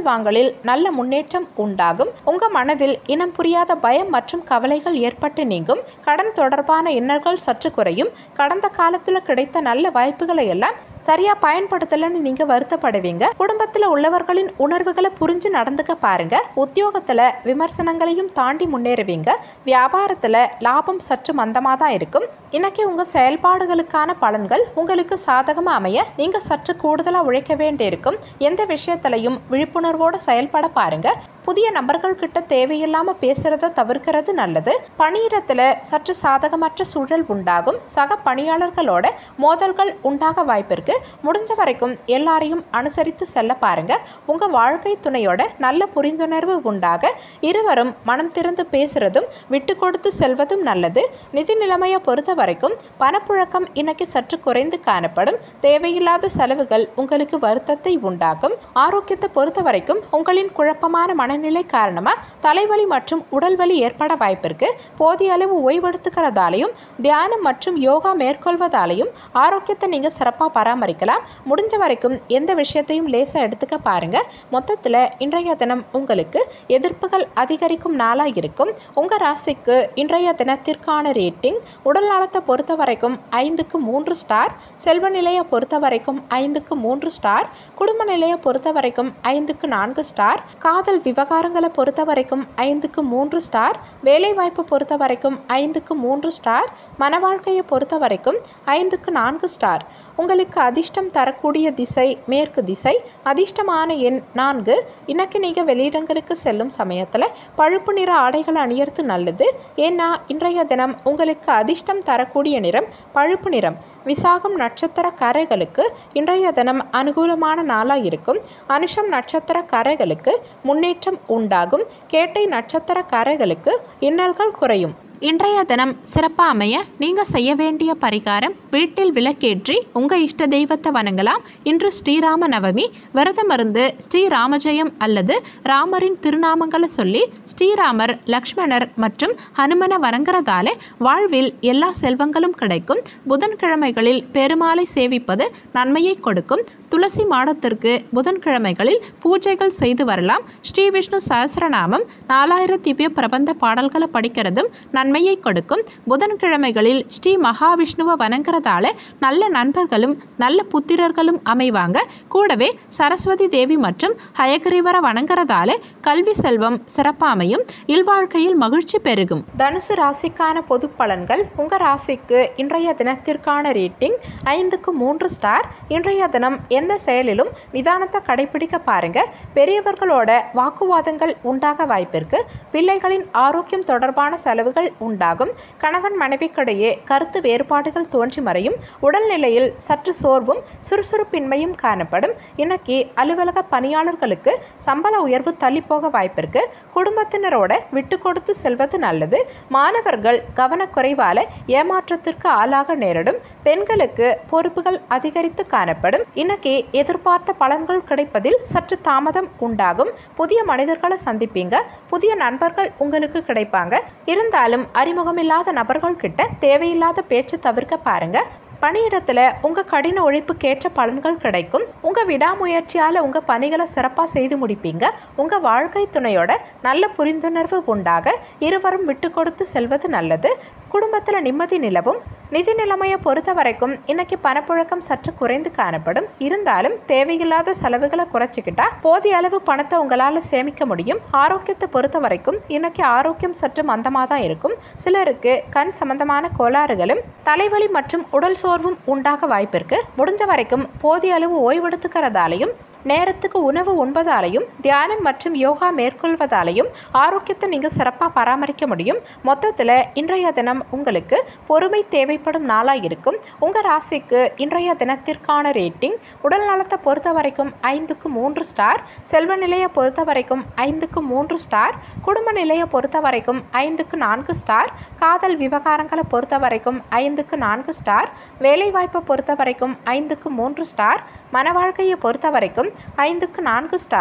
பணிகளில் நல்ல முன்னேற்றம் உண்டாகும் உங்க மனதில் இனம் புரியாத பயம் மற்றும் கவலைகள் ஏற்பட்டு நீங்கும் கடன் தொடர்பான இன்னல்கள் சற்று குறையும் கடந்த காலத்தில் கிடைத்த நல்ல வாய்ப்புகளை எல்லாம் சரியா பயன்படுத்தலைன்னு நீங்க வருத்தப்படுவீங்க குடும்பத்தில் உள்ளவர்களின் உணர்வுகளை புரிஞ்சு நடந்துக்க பாருங்க உத்தியோகத்துல விமர்சனங்களையும் தாண்டி முன்னேறுவீங்க வியாபாரத்துல லாபம் சற்று மந்தமாக தான் இருக்கும் இன்னைக்கு உங்க செயல்பாடுகளுக்கான பலன்கள் உங்களுக்கு சாதகமா அமைய நீங்க சற்று கூடுதலா உழைக்க வேண்டியிருக்கும் எந்த விஷயத்திலையும் விழிப்புணர்வோடு செயல்பட பாருங்க புதிய நபர்கள் கிட்ட தேவையில்லாம பேசுறத தவிர்க்கிறது நல்லது பணியிடத்துல சற்று சாதகமற்ற சூழல் உண்டாகும் சக பணியாளர்களோட மோதல்கள் உண்டாக வாய்ப்பிருக்கு முடிஞ்ச வரைக்கும் எல்லாரையும் அனுசரித்து செல்ல பாருங்க உங்க வாழ்க்கை துணையோட நல்ல புரிந்துணர்வு உண்டாக இருவரும் மனம் திறந்து பேசுறதும் விட்டு கொடுத்து செல்வதும் நல்லது நிதி நிலைமையை பொறுத்த வரைக்கும் பணப்புழக்கம் இன்னைக்கு சற்று குறைந்து காணப்படும் தேவையில்லாத செலவுகள் உங்களுக்கு வருத்தத்தை உண்டாக்கும் ஆரோக்கியத்தை பொறுத்த வரைக்கும் உங்களின் குழப்பமான மனநிலை காரணமாக தலைவலி மற்றும் உடல்வலி ஏற்பட வாய்ப்பிருக்கு போதிய அளவு ஓய்வெடுத்துக்கிறதாலையும் தியானம் மற்றும் யோகா மேற்கொள்வதாலையும் ஆரோக்கியத்தை நீங்கள் சிறப்பாக பராமரிக்கலாம் முடிஞ்ச வரைக்கும் எந்த விஷயத்தையும் லேசாக எடுத்துக்க பாருங்க மொத்தத்தில் இன்றைய தினம் உங்களுக்கு எதிர்ப்புகள் அதிகரிக்கும் நாளாக இருக்கும் உங்கள் ராசிக்கு இன்றைய தினத்திற்கான ரேட்டிங் உடல் நலத்தை பொறுத்த வரைக்கும் ஐந்துக்கு மூன்று ஸ்டார் செல்வ நிலையை பொறுத்த வரைக்கும் ஐந்துக்கு மூன்று ஸ்டார் குடும்ப நிலையை பொறுத்த வரைக்கும் ஐந்துக்கு நான்கு ஸ்டார் காதல் விவகாரங்களை பொறுத்த வரைக்கும் ஐந்துக்கு மூன்று ஸ்டார் வேலைவாய்ப்பு பொறுத்த வரைக்கும் ஐந்துக்கு மூன்று ஸ்டார் மன வாழ்க்கையை பொறுத்த வரைக்கும் ஐந்துக்கு நான்கு ஸ்டார் உங்களுக்கு அதிர்ஷ்டம் தரக்கூடிய திசை மேற்கு திசை அதிர்ஷ்டமான எண் நான்கு இன்னைக்கு நீங்கள் வெளியிடங்களுக்கு செல்லும் சமயத்தில் பழுப்பு நிற ஆடைகளை அணியறது நல்லது ஏன்னா இன்றைய தினம் உங்களுக்கு அதிர்ஷ்டம் தரக்கூடிய நிறம் பழுப்பு நிறம் விசாகம் நட்சத்திரக்காரர்களுக்கு இன்றைய தினம் அனுகூலமான நாளாக இருக்கும் அனுஷம் நட்சத்திரக்காரர்களுக்கு முன்னேற்றம் உண்டாகும் கேட்டை நட்சத்திரக்காரர்களுக்கு இன்னல்கள் குறையும் இன்றைய தினம் சிறப்பாக அமைய நீங்கள் செய்ய வேண்டிய பரிகாரம் வீட்டில் விளக்கேற்றி உங்கள் இஷ்ட தெய்வத்தை வணங்கலாம் இன்று ஸ்ரீராம நவமி விரதமிருந்து ஸ்ரீ ராமஜெயம் அல்லது ராமரின் திருநாமங்களை சொல்லி ஸ்ரீராமர் லக்ஷ்மணர் மற்றும் ஹனுமனை வணங்குறதால வாழ்வில் எல்லா செல்வங்களும் கிடைக்கும் புதன்கிழமைகளில் பெருமாளை சேவிப்பது நன்மையை கொடுக்கும் துளசி மாடத்திற்கு புதன்கிழமைகளில் பூஜைகள் செய்து வரலாம் ஸ்ரீ விஷ்ணு சஹஸ்ரநாமம் நாலாயிரம் திவ்ய பிரபந்த பாடல்களை படிக்கிறதும் நன்மையை கொடுக்கும் புதன்கிழமைகளில் ஸ்ரீ மகாவிஷ்ணுவை வணங்குறதால நல்ல நண்பர்களும் நல்ல புத்திரர்களும் அமைவாங்க கூடவே சரஸ்வதி தேவி மற்றும் ஹயகிரீவரை வணங்குறதால கல்வி செல்வம் சிறப்பாமையும் இல்வாழ்க்கையில் மகிழ்ச்சி பெருகும் தனுசு ராசிக்கான பொது பலன்கள் உங்கள் ராசிக்கு இன்றைய தினத்திற்கான ரேட்டிங் ஐந்துக்கு மூன்று ஸ்டார் இன்றைய தினம் எந்த செயலிலும் நிதானத்தை கடைபிடிக்க பாருங்க பெரியவர்களோட வாக்குவாதங்கள் உண்டாக வாய்ப்பிருக்கு பிள்ளைகளின் ஆரோக்கியம் தொடர்பான செலவுகள் உண்டாகும் கணவன் மனைவிக்கிடையே கருத்து வேறுபாடுகள் தோன்றி மறையும் உடல்நிலையில் சற்று சோர்வும் சுறுசுறுப்பின்மையும் காணப்படும் இன்னைக்கு அலுவலக பணியாளர்களுக்கு சம்பள உயர்வு தள்ளி போக வாய்ப்பிருக்கு குடும்பத்தினரோட விட்டு கொடுத்து செல்வது நல்லது மாணவர்கள் கவனக்குறைவால ஏமாற்றத்திற்கு ஆளாக நேரிடும் பெண்களுக்கு பொறுப்புகள் அதிகரித்து காணப்படும் இன்னைக்கு எதிர்பார்த்த பலன்கள் கிடைப்பதில் சற்று தாமதம் உண்டாகும் புதிய மனிதர்களை சந்திப்பீங்க புதிய நண்பர்கள் உங்களுக்கு கிடைப்பாங்க இருந்தாலும் அறிமுகமில்லாத நபர்கள் கிட்ட தேவையில்லாத பேச்சு தவிர்க்க பாருங்க பணியிடத்தில் உங்கள் கடின உழைப்புக்கேற்ற பலன்கள் கிடைக்கும் உங்கள் விடாமுயற்சியால் உங்கள் பணிகளை சிறப்பாக செய்து முடிப்பீங்க உங்கள் வாழ்க்கை துணையோட நல்ல புரிந்துணர்வு உண்டாக இருவரும் விட்டு கொடுத்து செல்வது நல்லது குடும்பத்தில் நிம்மதி நிலவும் நிதி நிலைமையை பொறுத்த வரைக்கும் இன்னைக்கு பணப்புழக்கம் சற்று குறைந்து காணப்படும் இருந்தாலும் தேவையில்லாத செலவுகளை குறைச்சிக்கிட்டா போதிய அளவு பணத்தை உங்களால் சேமிக்க முடியும் ஆரோக்கியத்தை பொறுத்த வரைக்கும் இன்னைக்கு ஆரோக்கியம் சற்று மந்தமாக தான் இருக்கும் சிலருக்கு கண் சம்பந்தமான கோளாறுகளும் தலைவலி மற்றும் உடல் சோர்வும் உண்டாக வாய்ப்பிருக்கு முடிஞ்ச வரைக்கும் போதிய அளவு ஓய்வெடுத்துக்கிறதாலையும் நேரத்துக்கு உணவு உண்பதாலையும் தியானம் மற்றும் யோகா மேற்கொள்வதாலையும் ஆரோக்கியத்தை நீங்கள் சிறப்பாக பராமரிக்க முடியும் மொத்தத்தில் இன்றைய தினம் உங்களுக்கு பொறுமை தேவைப்படும் நாளாக இருக்கும் உங்கள் ராசிக்கு இன்றைய தினத்திற்கான ரேட்டிங் உடல் நலத்தை பொறுத்த வரைக்கும் ஐந்துக்கு மூன்று ஸ்டார் செல்வ நிலையை பொறுத்த வரைக்கும் ஐந்துக்கு மூன்று ஸ்டார் குடும்ப நிலையை பொறுத்த வரைக்கும் ஐந்துக்கு நான்கு ஸ்டார் காதல் விவகாரங்களை பொறுத்த வரைக்கும் ஐந்துக்கு நான்கு ஸ்டார் வேலைவாய்ப்பை பொறுத்த வரைக்கும் ஐந்துக்கு மூன்று ஸ்டார் மன வாழ்க்கையை பொறுத்த வரைக்கும் ஐந்துக்கு நான்கு ஸ்டார்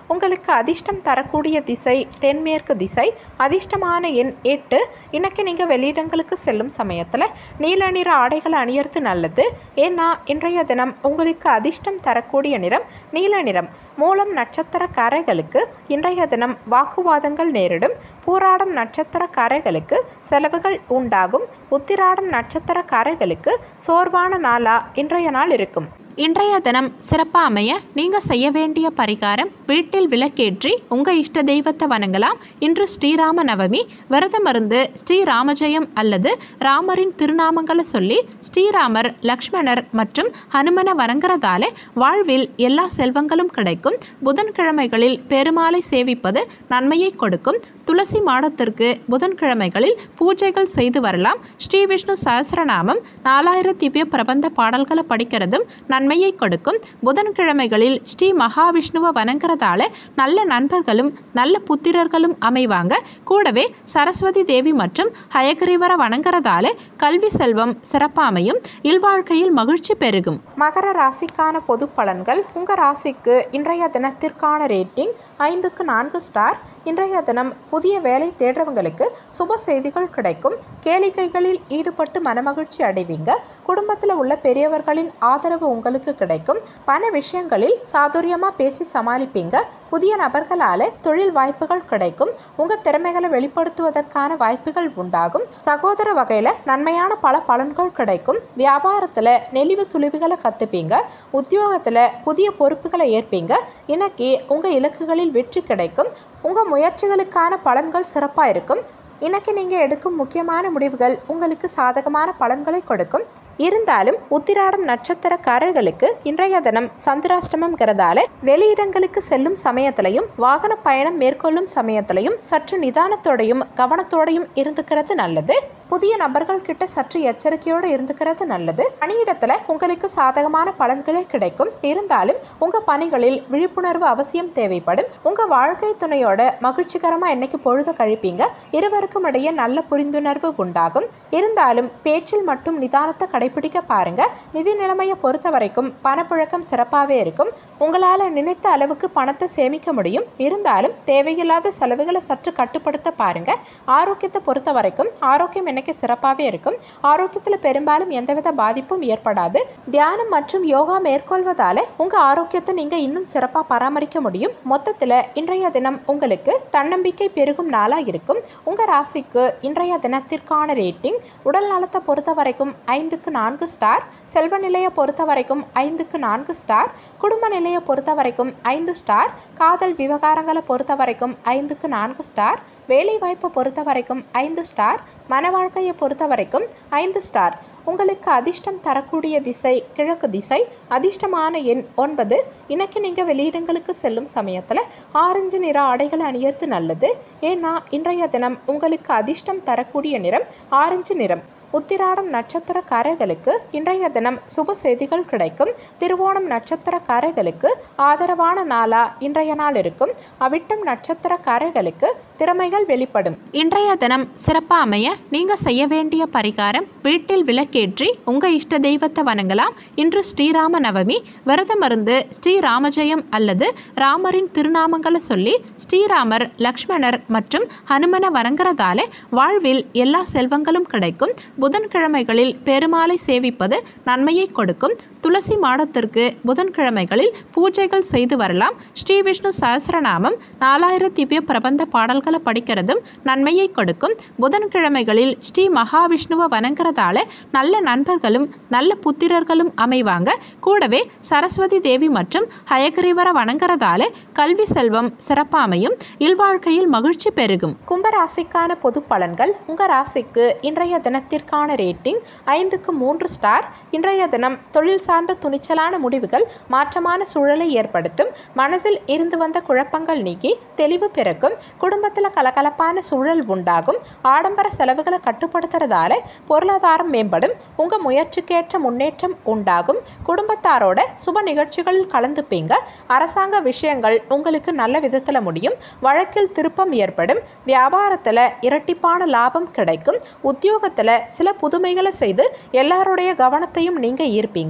உங்களுக்கு அதிர்ஷ்டம் தரக்கூடிய திசை தென்மேற்கு திசை அதிர்ஷ்டமான எண் எட்டு இன்னைக்கு நீங்கள் வெளியிடங்களுக்கு செல்லும் சமயத்தில் நீல நிற ஆடைகளை அணியறது நல்லது ஏன்னா இன்றைய தினம் உங்களுக்கு அதிர்ஷ்டம் தரக்கூடிய நிறம் நீல நிறம் மூலம் நட்சத்திரக்காரர்களுக்கு இன்றைய தினம் வாக்குவாதங்கள் நேரிடும் பூராடம் நட்சத்திரக்காரர்களுக்கு செலவுகள் உண்டாகும் உத்திராடம் நட்சத்திரக்காரர்களுக்கு சோர்வான நாளா இன்றைய நாள் இருக்கும் இன்றைய தினம் சிறப்பாக அமைய நீங்கள் செய்ய வேண்டிய பரிகாரம் வீட்டில் விளக்கேற்றி உங்கள் இஷ்ட தெய்வத்தை வணங்கலாம் இன்று ஸ்ரீராம நவமி விரதமருந்து ஸ்ரீராமஜெயம் அல்லது ராமரின் திருநாமங்களை சொல்லி ஸ்ரீராமர் லக்ஷ்மணர் மற்றும் ஹனுமனை வணங்குறதால வாழ்வில் எல்லா செல்வங்களும் கிடைக்கும் புதன்கிழமைகளில் பெருமாளை சேவிப்பது நன்மையை கொடுக்கும் துளசி மாடத்திற்கு புதன்கிழமைகளில் பூஜைகள் செய்து வரலாம் ஸ்ரீ விஷ்ணு சஹஸ்ரநாமம் நாலாயிரம் திவ்ய பிரபந்த பாடல்களை படிக்கிறதும் நன்மையை கொடுக்கும் புதன்கிழமைகளில் ஸ்ரீ மகாவிஷ்ணுவை வணங்குறதால நல்ல நண்பர்களும் நல்ல புத்திரர்களும் அமைவாங்க கூடவே சரஸ்வதி தேவி மற்றும் ஹயகிரீவரை வணங்குறதால கல்வி செல்வம் சிறப்பாமையும் இல்வாழ்க்கையில் மகிழ்ச்சி பெருகும் மகர ராசிக்கான பொது பலன்கள் உங்கள் ராசிக்கு இன்றைய தினத்திற்கான ரேட்டிங் ஐந்துக்கு நான்கு ஸ்டார் இன்றைய தினம் புதிய வேலை தேடுறவங்களுக்கு சுப செய்திகள் கிடைக்கும் கேளிக்கைகளில் ஈடுபட்டு மனமகிழ்ச்சி அடைவீங்க குடும்பத்தில் உள்ள பெரியவர்களின் ஆதரவு உங்களுக்கு கிடைக்கும் பண விஷயங்களில் சாதுரியமாக பேசி சமாளிப்பீங்க புதிய நபர்களால் தொழில் வாய்ப்புகள் கிடைக்கும் உங்கள் திறமைகளை வெளிப்படுத்துவதற்கான வாய்ப்புகள் உண்டாகும் சகோதர வகையில் நன்மையான பல பலன்கள் கிடைக்கும் வியாபாரத்தில் நெளிவு சுழிவுகளை கற்றுப்பீங்க உத்தியோகத்தில் புதிய பொறுப்புகளை ஏற்பீங்க இன்னைக்கு உங்கள் இலக்குகளில் வெற்றி கிடைக்கும் உங்கள் முயற்சிகளுக்கான பலன்கள் சிறப்பாக இருக்கும் இன்னைக்கு நீங்கள் எடுக்கும் முக்கியமான முடிவுகள் உங்களுக்கு சாதகமான பலன்களை கொடுக்கும் இருந்தாலும் உத்திராடம் நட்சத்திரக்காரர்களுக்கு இன்றைய தினம் சந்திராஷ்டமம்ங்கிறதால வெளியிடங்களுக்கு செல்லும் சமயத்திலையும் வாகன பயணம் மேற்கொள்ளும் சமயத்திலையும் சற்று நிதானத்தோடையும் கவனத்தோடையும் இருந்துக்கிறது நல்லது புதிய நபர்கள் கிட்ட சற்று எச்சரிக்கையோடு இருந்துக்கிறது நல்லது பணியிடத்துல உங்களுக்கு சாதகமான பலன்களே கிடைக்கும் இருந்தாலும் உங்க பணிகளில் விழிப்புணர்வு அவசியம் தேவைப்படும் உங்க வாழ்க்கை துணையோட மகிழ்ச்சிகரமா என்னைக்கு பொழுது கழிப்பீங்க இருவருக்கும் இடையே நல்ல புரிந்துணர்வு உண்டாகும் இருந்தாலும் பேச்சில் மட்டும் நிதானத்தை கடைபிடிக்க பாருங்க நிதி நிலைமையை பொறுத்த வரைக்கும் பணப்புழக்கம் சிறப்பாகவே இருக்கும் உங்களால் நினைத்த அளவுக்கு பணத்தை சேமிக்க முடியும் இருந்தாலும் தேவையில்லாத செலவுகளை சற்று கட்டுப்படுத்த பாருங்க ஆரோக்கியத்தை பொறுத்த வரைக்கும் ஆரோக்கியம் இன்னைக்கு சிறப்பாகவே இருக்கும் ஆரோக்கியத்தில் பெரும்பாலும் எந்தவித பாதிப்பும் ஏற்படாது தியானம் மற்றும் யோகா மேற்கொள்வதால உங்க ஆரோக்கியத்தை நீங்க இன்னும் சிறப்பாக பராமரிக்க முடியும் மொத்தத்தில் இன்றைய தினம் உங்களுக்கு தன்னம்பிக்கை பெருகும் நாளாக இருக்கும் உங்க ராசிக்கு இன்றைய தினத்திற்கான ரேட்டிங் உடல் நலத்தை பொறுத்த வரைக்கும் ஐந்துக்கு நான்கு ஸ்டார் செல்வ நிலையை பொறுத்த வரைக்கும் ஐந்துக்கு நான்கு ஸ்டார் குடும்ப நிலையை பொறுத்த வரைக்கும் ஐந்து ஸ்டார் காதல் விவகாரங்களை பொறுத்த வரைக்கும் ஐந்துக்கு நான்கு ஸ்டார் வேலை வாய்ப்பை பொறுத்த வரைக்கும் ஐந்து ஸ்டார் மன வாழ்க்கையை பொறுத்த வரைக்கும் ஐந்து ஸ்டார் உங்களுக்கு அதிர்ஷ்டம் தரக்கூடிய திசை கிழக்கு திசை அதிர்ஷ்டமான எண் ஒன்பது இன்னைக்கு நீங்கள் வெளியிடங்களுக்கு செல்லும் சமயத்தில் ஆரஞ்சு நிற ஆடைகளை அணியறது நல்லது ஏன்னா இன்றைய தினம் உங்களுக்கு அதிர்ஷ்டம் தரக்கூடிய நிறம் ஆரஞ்சு நிறம் உத்திராடம் நட்சத்திரக்காரர்களுக்கு இன்றைய தினம் சுப செய்திகள் கிடைக்கும் திருவோணம் நட்சத்திரக்காரர்களுக்கு ஆதரவான நாளா இன்றைய நாள் இருக்கும் அவிட்டம் நட்சத்திரக்காரர்களுக்கு திறமைகள் வெளிப்படும் இன்றைய தினம் சிறப்பாக அமைய நீங்கள் செய்ய வேண்டிய பரிகாரம் வீட்டில் விளக்கேற்றி உங்கள் இஷ்ட தெய்வத்தை வணங்கலாம் இன்று ஸ்ரீராம நவமி விரதமருந்து ஸ்ரீராமஜெயம் அல்லது ராமரின் திருநாமங்களை சொல்லி ஸ்ரீராமர் லக்ஷ்மணர் மற்றும் ஹனுமனை வணங்குறதால வாழ்வில் எல்லா செல்வங்களும் கிடைக்கும் புதன்கிழமைகளில் பெருமாளை சேவிப்பது நன்மையை கொடுக்கும் துளசி மாடத்திற்கு புதன்கிழமைகளில் பூஜைகள் செய்து வரலாம் ஸ்ரீ விஷ்ணு சஹஸ்ரநாமம் நாலாயிரம் திவ்ய பிரபந்த பாடல்களை படிக்கிறதும் நன்மையை கொடுக்கும் புதன்கிழமைகளில் ஸ்ரீ மகாவிஷ்ணுவை வணங்குறதால நல்ல நண்பர்களும் நல்ல புத்திரர்களும் அமைவாங்க கூடவே சரஸ்வதி தேவி மற்றும் ஹயகிரீவரை வணங்குறதால கல்வி செல்வம் சிறப்பாமையும் இல்வாழ்க்கையில் மகிழ்ச்சி பெருகும் கும்பராசிக்கான பொது பலன்கள் உங்க ராசிக்கு இன்றைய தினத்திற்கான ரேட்டிங் ஐந்துக்கு மூன்று ஸ்டார் இன்றைய தினம் தொழில் சார்ந்த துணிச்சலான முடிவுகள் மாற்றமான சூழலை ஏற்படுத்தும் மனதில் இருந்து வந்த குழப்பங்கள் நீக்கி தெளிவு பிறக்கும் குடும்பத்தில் கலகலப்பான சூழல் உண்டாகும் ஆடம்பர செலவுகளை கட்டுப்படுத்துறதால பொருளாதாரம் மேம்படும் உங்க முயற்சிக்கேற்ற முன்னேற்றம் உண்டாகும் குடும்பத்தாரோட சுப நிகழ்ச்சிகளில் கலந்துப்பீங்க அரசாங்க விஷயங்கள் உங்களுக்கு நல்ல விதத்தில் முடியும் வழக்கில் திருப்பம் ஏற்படும் வியாபாரத்தில் இரட்டிப்பான லாபம் கிடைக்கும் உத்தியோகத்தில் சில புதுமைகளை செய்து எல்லாருடைய கவனத்தையும் நீங்கள் ஈர்ப்பீங்க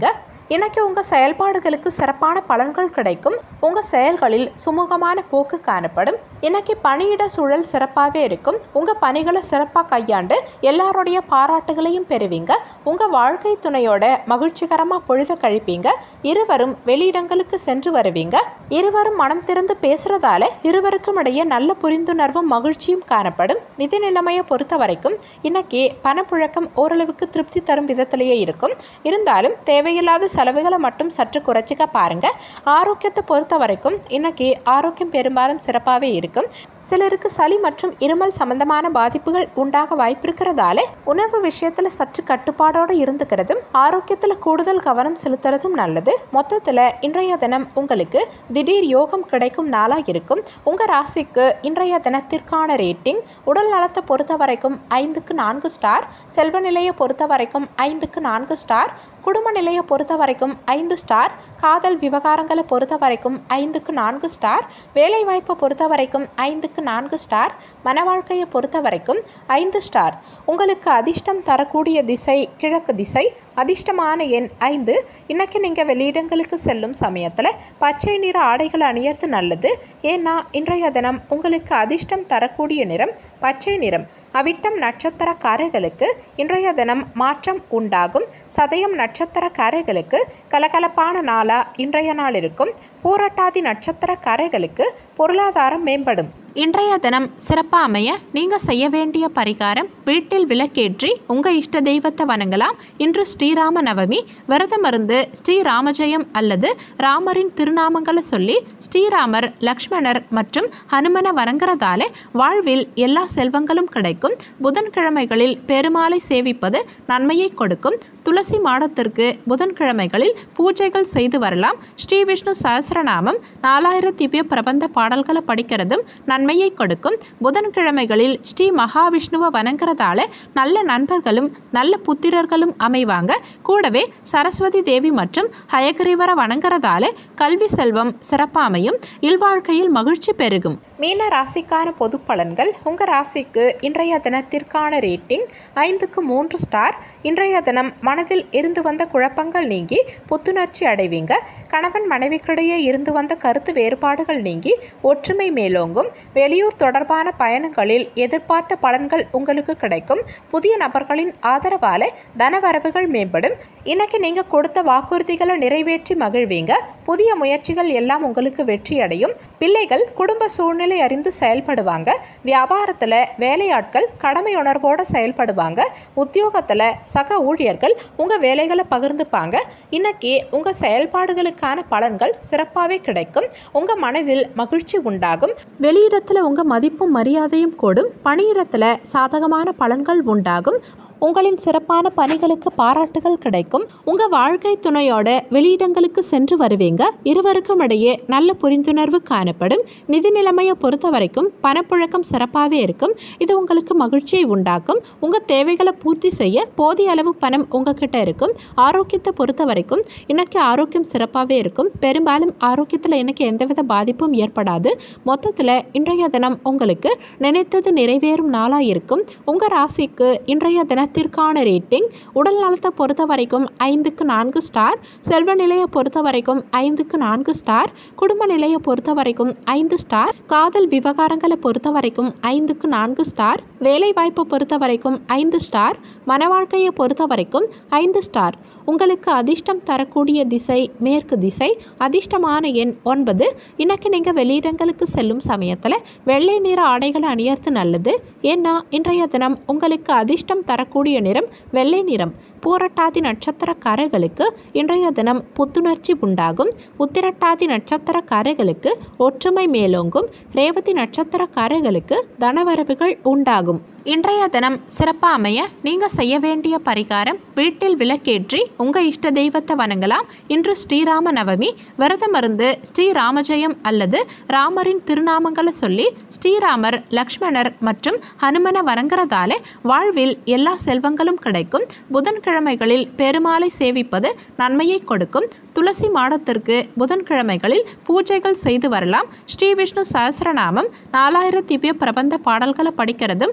இன்னைக்கு உங்கள் செயல்பாடுகளுக்கு சிறப்பான பலன்கள் கிடைக்கும் உங்கள் செயல்களில் சுமூகமான போக்கு காணப்படும் இன்னைக்கு பணியிட சூழல் சிறப்பாகவே இருக்கும் உங்கள் பணிகளை சிறப்பாக கையாண்டு எல்லாருடைய பாராட்டுகளையும் பெறுவீங்க உங்கள் வாழ்க்கை துணையோட மகிழ்ச்சிகரமாக பொழுத கழிப்பீங்க இருவரும் வெளியிடங்களுக்கு சென்று வருவீங்க இருவரும் மனம் திறந்து பேசுறதால இருவருக்கும் இடையே நல்ல புரிந்துணர்வும் மகிழ்ச்சியும் காணப்படும் நிதி நிலைமையை பொறுத்த வரைக்கும் இன்னைக்கு பணப்புழக்கம் ஓரளவுக்கு திருப்தி தரும் விதத்திலேயே இருக்கும் இருந்தாலும் தேவையில்லாத செலவுகளை மட்டும் சற்று குறைச்சிக்க பாருங்க ஆரோக்கியத்தை பொறுத்த வரைக்கும் இன்னைக்கு ஆரோக்கியம் பெரும்பாலும் சிறப்பாகவே இருக்கும் சிலருக்கு சளி மற்றும் இருமல் சம்பந்தமான பாதிப்புகள் உண்டாக வாய்ப்பிருக்கிறதால உணவு விஷயத்தில் சற்று கட்டுப்பாடோடு இருந்துக்கிறதும் ஆரோக்கியத்தில் கூடுதல் கவனம் செலுத்துறதும் நல்லது மொத்தத்தில் இன்றைய தினம் உங்களுக்கு திடீர் யோகம் கிடைக்கும் நாளாக இருக்கும் உங்கள் ராசிக்கு இன்றைய தினத்திற்கான ரேட்டிங் உடல் நலத்தை பொறுத்த வரைக்கும் ஐந்துக்கு நான்கு ஸ்டார் செல்வ நிலையை பொறுத்த வரைக்கும் ஐந்துக்கு நான்கு ஸ்டார் குடும்ப நிலையை பொறுத்த வரைக்கும் ஐந்து ஸ்டார் காதல் விவகாரங்களை பொறுத்த வரைக்கும் ஐந்துக்கு நான்கு ஸ்டார் வேலைவாய்ப்பை பொறுத்த வரைக்கும் ஐந்துக்கு நான்கு ஸ்டார் மன வாழ்க்கையை பொறுத்த வரைக்கும் ஐந்து ஸ்டார் உங்களுக்கு அதிர்ஷ்டம் தரக்கூடிய திசை கிழக்கு திசை அதிர்ஷ்டமான எண் ஐந்து இன்னைக்கு நீங்கள் வெளியிடங்களுக்கு செல்லும் சமயத்தில் பச்சை நிற ஆடைகளை அணியறது நல்லது ஏன்னா இன்றைய தினம் உங்களுக்கு அதிர்ஷ்டம் தரக்கூடிய நிறம் பச்சை நிறம் அவிட்டம் நட்சத்திரக்காரர்களுக்கு இன்றைய தினம் மாற்றம் உண்டாகும் சதயம் நட்சத்திரக்காரர்களுக்கு கலகலப்பான நாளா இன்றைய நாள் இருக்கும் பூரட்டாதி நட்சத்திரக்காரர்களுக்கு பொருளாதாரம் மேம்படும் இன்றைய தினம் சிறப்பாக அமைய நீங்கள் செய்ய வேண்டிய பரிகாரம் வீட்டில் விளக்கேற்றி உங்கள் இஷ்ட தெய்வத்தை வணங்கலாம் இன்று ஸ்ரீராம நவமி விரதமிருந்து ஸ்ரீராமஜெயம் அல்லது ராமரின் திருநாமங்களை சொல்லி ஸ்ரீராமர் லக்ஷ்மணர் மற்றும் ஹனுமனை வணங்குறதால வாழ்வில் எல்லா செல்வங்களும் கிடைக்கும் புதன்கிழமைகளில் பெருமாளை சேவிப்பது நன்மையை கொடுக்கும் துளசி மாடத்திற்கு புதன்கிழமைகளில் பூஜைகள் செய்து வரலாம் ஸ்ரீ விஷ்ணு சஹஸ்ரநாமம் நாலாயிரம் திவ்ய பிரபந்த பாடல்களை படிக்கிறதும் நன்மையை கொடுக்கும் புதன்கிழமைகளில் ஸ்ரீ மகாவிஷ்ணுவை வணங்குறதால நல்ல நண்பர்களும் நல்ல புத்திரர்களும் அமைவாங்க கூடவே சரஸ்வதி தேவி மற்றும் ஹயகிரீவரை வணங்குறதால கல்வி செல்வம் சிறப்பாமையும் இல்வாழ்க்கையில் மகிழ்ச்சி பெருகும் மீன ராசிக்கான பொது பலன்கள் உங்கள் ராசிக்கு இன்றைய தினத்திற்கான ரேட்டிங் ஐந்துக்கு மூன்று ஸ்டார் இன்றைய தினம் மனதில் இருந்து வந்த குழப்பங்கள் நீங்கி புத்துணர்ச்சி அடைவீங்க கணவன் மனைவிக்கிடையே இருந்து வந்த கருத்து வேறுபாடுகள் நீங்கி ஒற்றுமை மேலோங்கும் வெளியூர் தொடர்பான பயணங்களில் எதிர்பார்த்த பலன்கள் உங்களுக்கு கிடைக்கும் புதிய நபர்களின் ஆதரவால தனவரவுகள் மேம்படும் இன்னைக்கு நீங்க கொடுத்த வாக்குறுதிகளை நிறைவேற்றி மகிழ்வீங்க புதிய முயற்சிகள் எல்லாம் உங்களுக்கு வெற்றி அடையும் பிள்ளைகள் குடும்ப சூழ்நிலை அறிந்து செயல்படுவாங்க வியாபாரத்தில் வேலையாட்கள் கடமை உணர்வோடு செயல்படுவாங்க உத்தியோகத்தில் சக ஊழியர்கள் உங்கள் வேலைகளை பகிர்ந்துப்பாங்க இன்னைக்கு உங்கள் செயல்பாடுகளுக்கான பலன்கள் சிறப்பாகவே கிடைக்கும் உங்கள் மனதில் மகிழ்ச்சி உண்டாகும் வெளியிடத்தில் உங்கள் மதிப்பும் மரியாதையும் கூடும் பணியிடத்தில் சாதகமான பலன்கள் உண்டாகும் உங்களின் சிறப்பான பணிகளுக்கு பாராட்டுகள் கிடைக்கும் உங்கள் வாழ்க்கை துணையோட வெளியிடங்களுக்கு சென்று வருவீங்க இருவருக்கும் இடையே நல்ல புரிந்துணர்வு காணப்படும் நிதி நிலைமையை பொறுத்த வரைக்கும் பணப்புழக்கம் சிறப்பாகவே இருக்கும் இது உங்களுக்கு மகிழ்ச்சியை உண்டாக்கும் உங்கள் தேவைகளை பூர்த்தி செய்ய போதிய அளவு பணம் உங்ககிட்ட இருக்கும் ஆரோக்கியத்தை பொறுத்த வரைக்கும் இன்னைக்கு ஆரோக்கியம் சிறப்பாகவே இருக்கும் பெரும்பாலும் ஆரோக்கியத்தில் இன்னைக்கு எந்தவித பாதிப்பும் ஏற்படாது மொத்தத்தில் இன்றைய தினம் உங்களுக்கு நினைத்தது நிறைவேறும் நாளாக இருக்கும் உங்கள் ராசிக்கு இன்றைய தினத்திற்கான ரேட்டிங் உடல் நலத்தை பொறுத்த வரைக்கும் ஐந்துக்கு நான்கு ஸ்டார் செல்வ நிலையை பொறுத்த வரைக்கும் ஐந்துக்கு நான்கு ஸ்டார் குடும்ப நிலையை பொறுத்த வரைக்கும் ஐந்து ஸ்டார் காதல் விவகாரங்களை பொறுத்த வரைக்கும் ஐந்துக்கு நான்கு ஸ்டார் வேலை வாய்ப்பை பொறுத்த வரைக்கும் ஐந்து ஸ்டார் மன வாழ்க்கையை பொறுத்த வரைக்கும் ஐந்து ஸ்டார் உங்களுக்கு அதிர்ஷ்டம் தரக்கூடிய திசை மேற்கு திசை அதிர்ஷ்டமான எண் ஒன்பது இன்னைக்கு நீங்கள் வெளியிடங்களுக்கு செல்லும் சமயத்தில் வெள்ளை நிற ஆடைகளை அணியறது நல்லது ஏன்னா இன்றைய தினம் உங்களுக்கு அதிர்ஷ்டம் தரக்கூடிய நிறம் வெள்ளை நிறம் பூரட்டாதி நட்சத்திரக்காரர்களுக்கு இன்றைய தினம் புத்துணர்ச்சி உண்டாகும் உத்திரட்டாதி நட்சத்திரக்காரர்களுக்கு ஒற்றுமை மேலோங்கும் ரேவதி நட்சத்திரக்காரர்களுக்கு தனவரவுகள் உண்டாகும் இன்றைய தினம் சிறப்பாக அமைய நீங்கள் செய்ய வேண்டிய பரிகாரம் வீட்டில் விளக்கேற்றி உங்கள் இஷ்ட தெய்வத்தை வணங்கலாம் இன்று ஸ்ரீராம நவமி விரதமிருந்து ஸ்ரீராமஜெயம் அல்லது ராமரின் திருநாமங்களை சொல்லி ஸ்ரீராமர் லக்ஷ்மணர் மற்றும் ஹனுமனை வணங்குறதால வாழ்வில் எல்லா செல்வங்களும் கிடைக்கும் புதன்கிழமைகளில் பெருமாளை சேவிப்பது நன்மையை கொடுக்கும் துளசி மாடத்திற்கு புதன்கிழமைகளில் பூஜைகள் செய்து வரலாம் ஸ்ரீ விஷ்ணு சஹஸ்ரநாமம் நாலாயிரம் திவ்ய பிரபந்த பாடல்களை படிக்கிறதும் நன்மை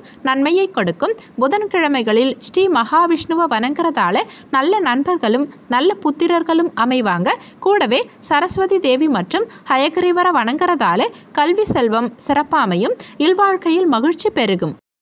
நன்மையை கொடுக்கும் புதன்கிழமைகளில் ஸ்ரீ மகாவிஷ்ணுவை வணங்குறதால நல்ல நண்பர்களும் நல்ல புத்திரர்களும் அமைவாங்க கூடவே சரஸ்வதி தேவி மற்றும் ஹயகிரீவரை வணங்குறதால கல்வி செல்வம் சிறப்பாமையும் இல்வாழ்க்கையில் மகிழ்ச்சி பெருகும்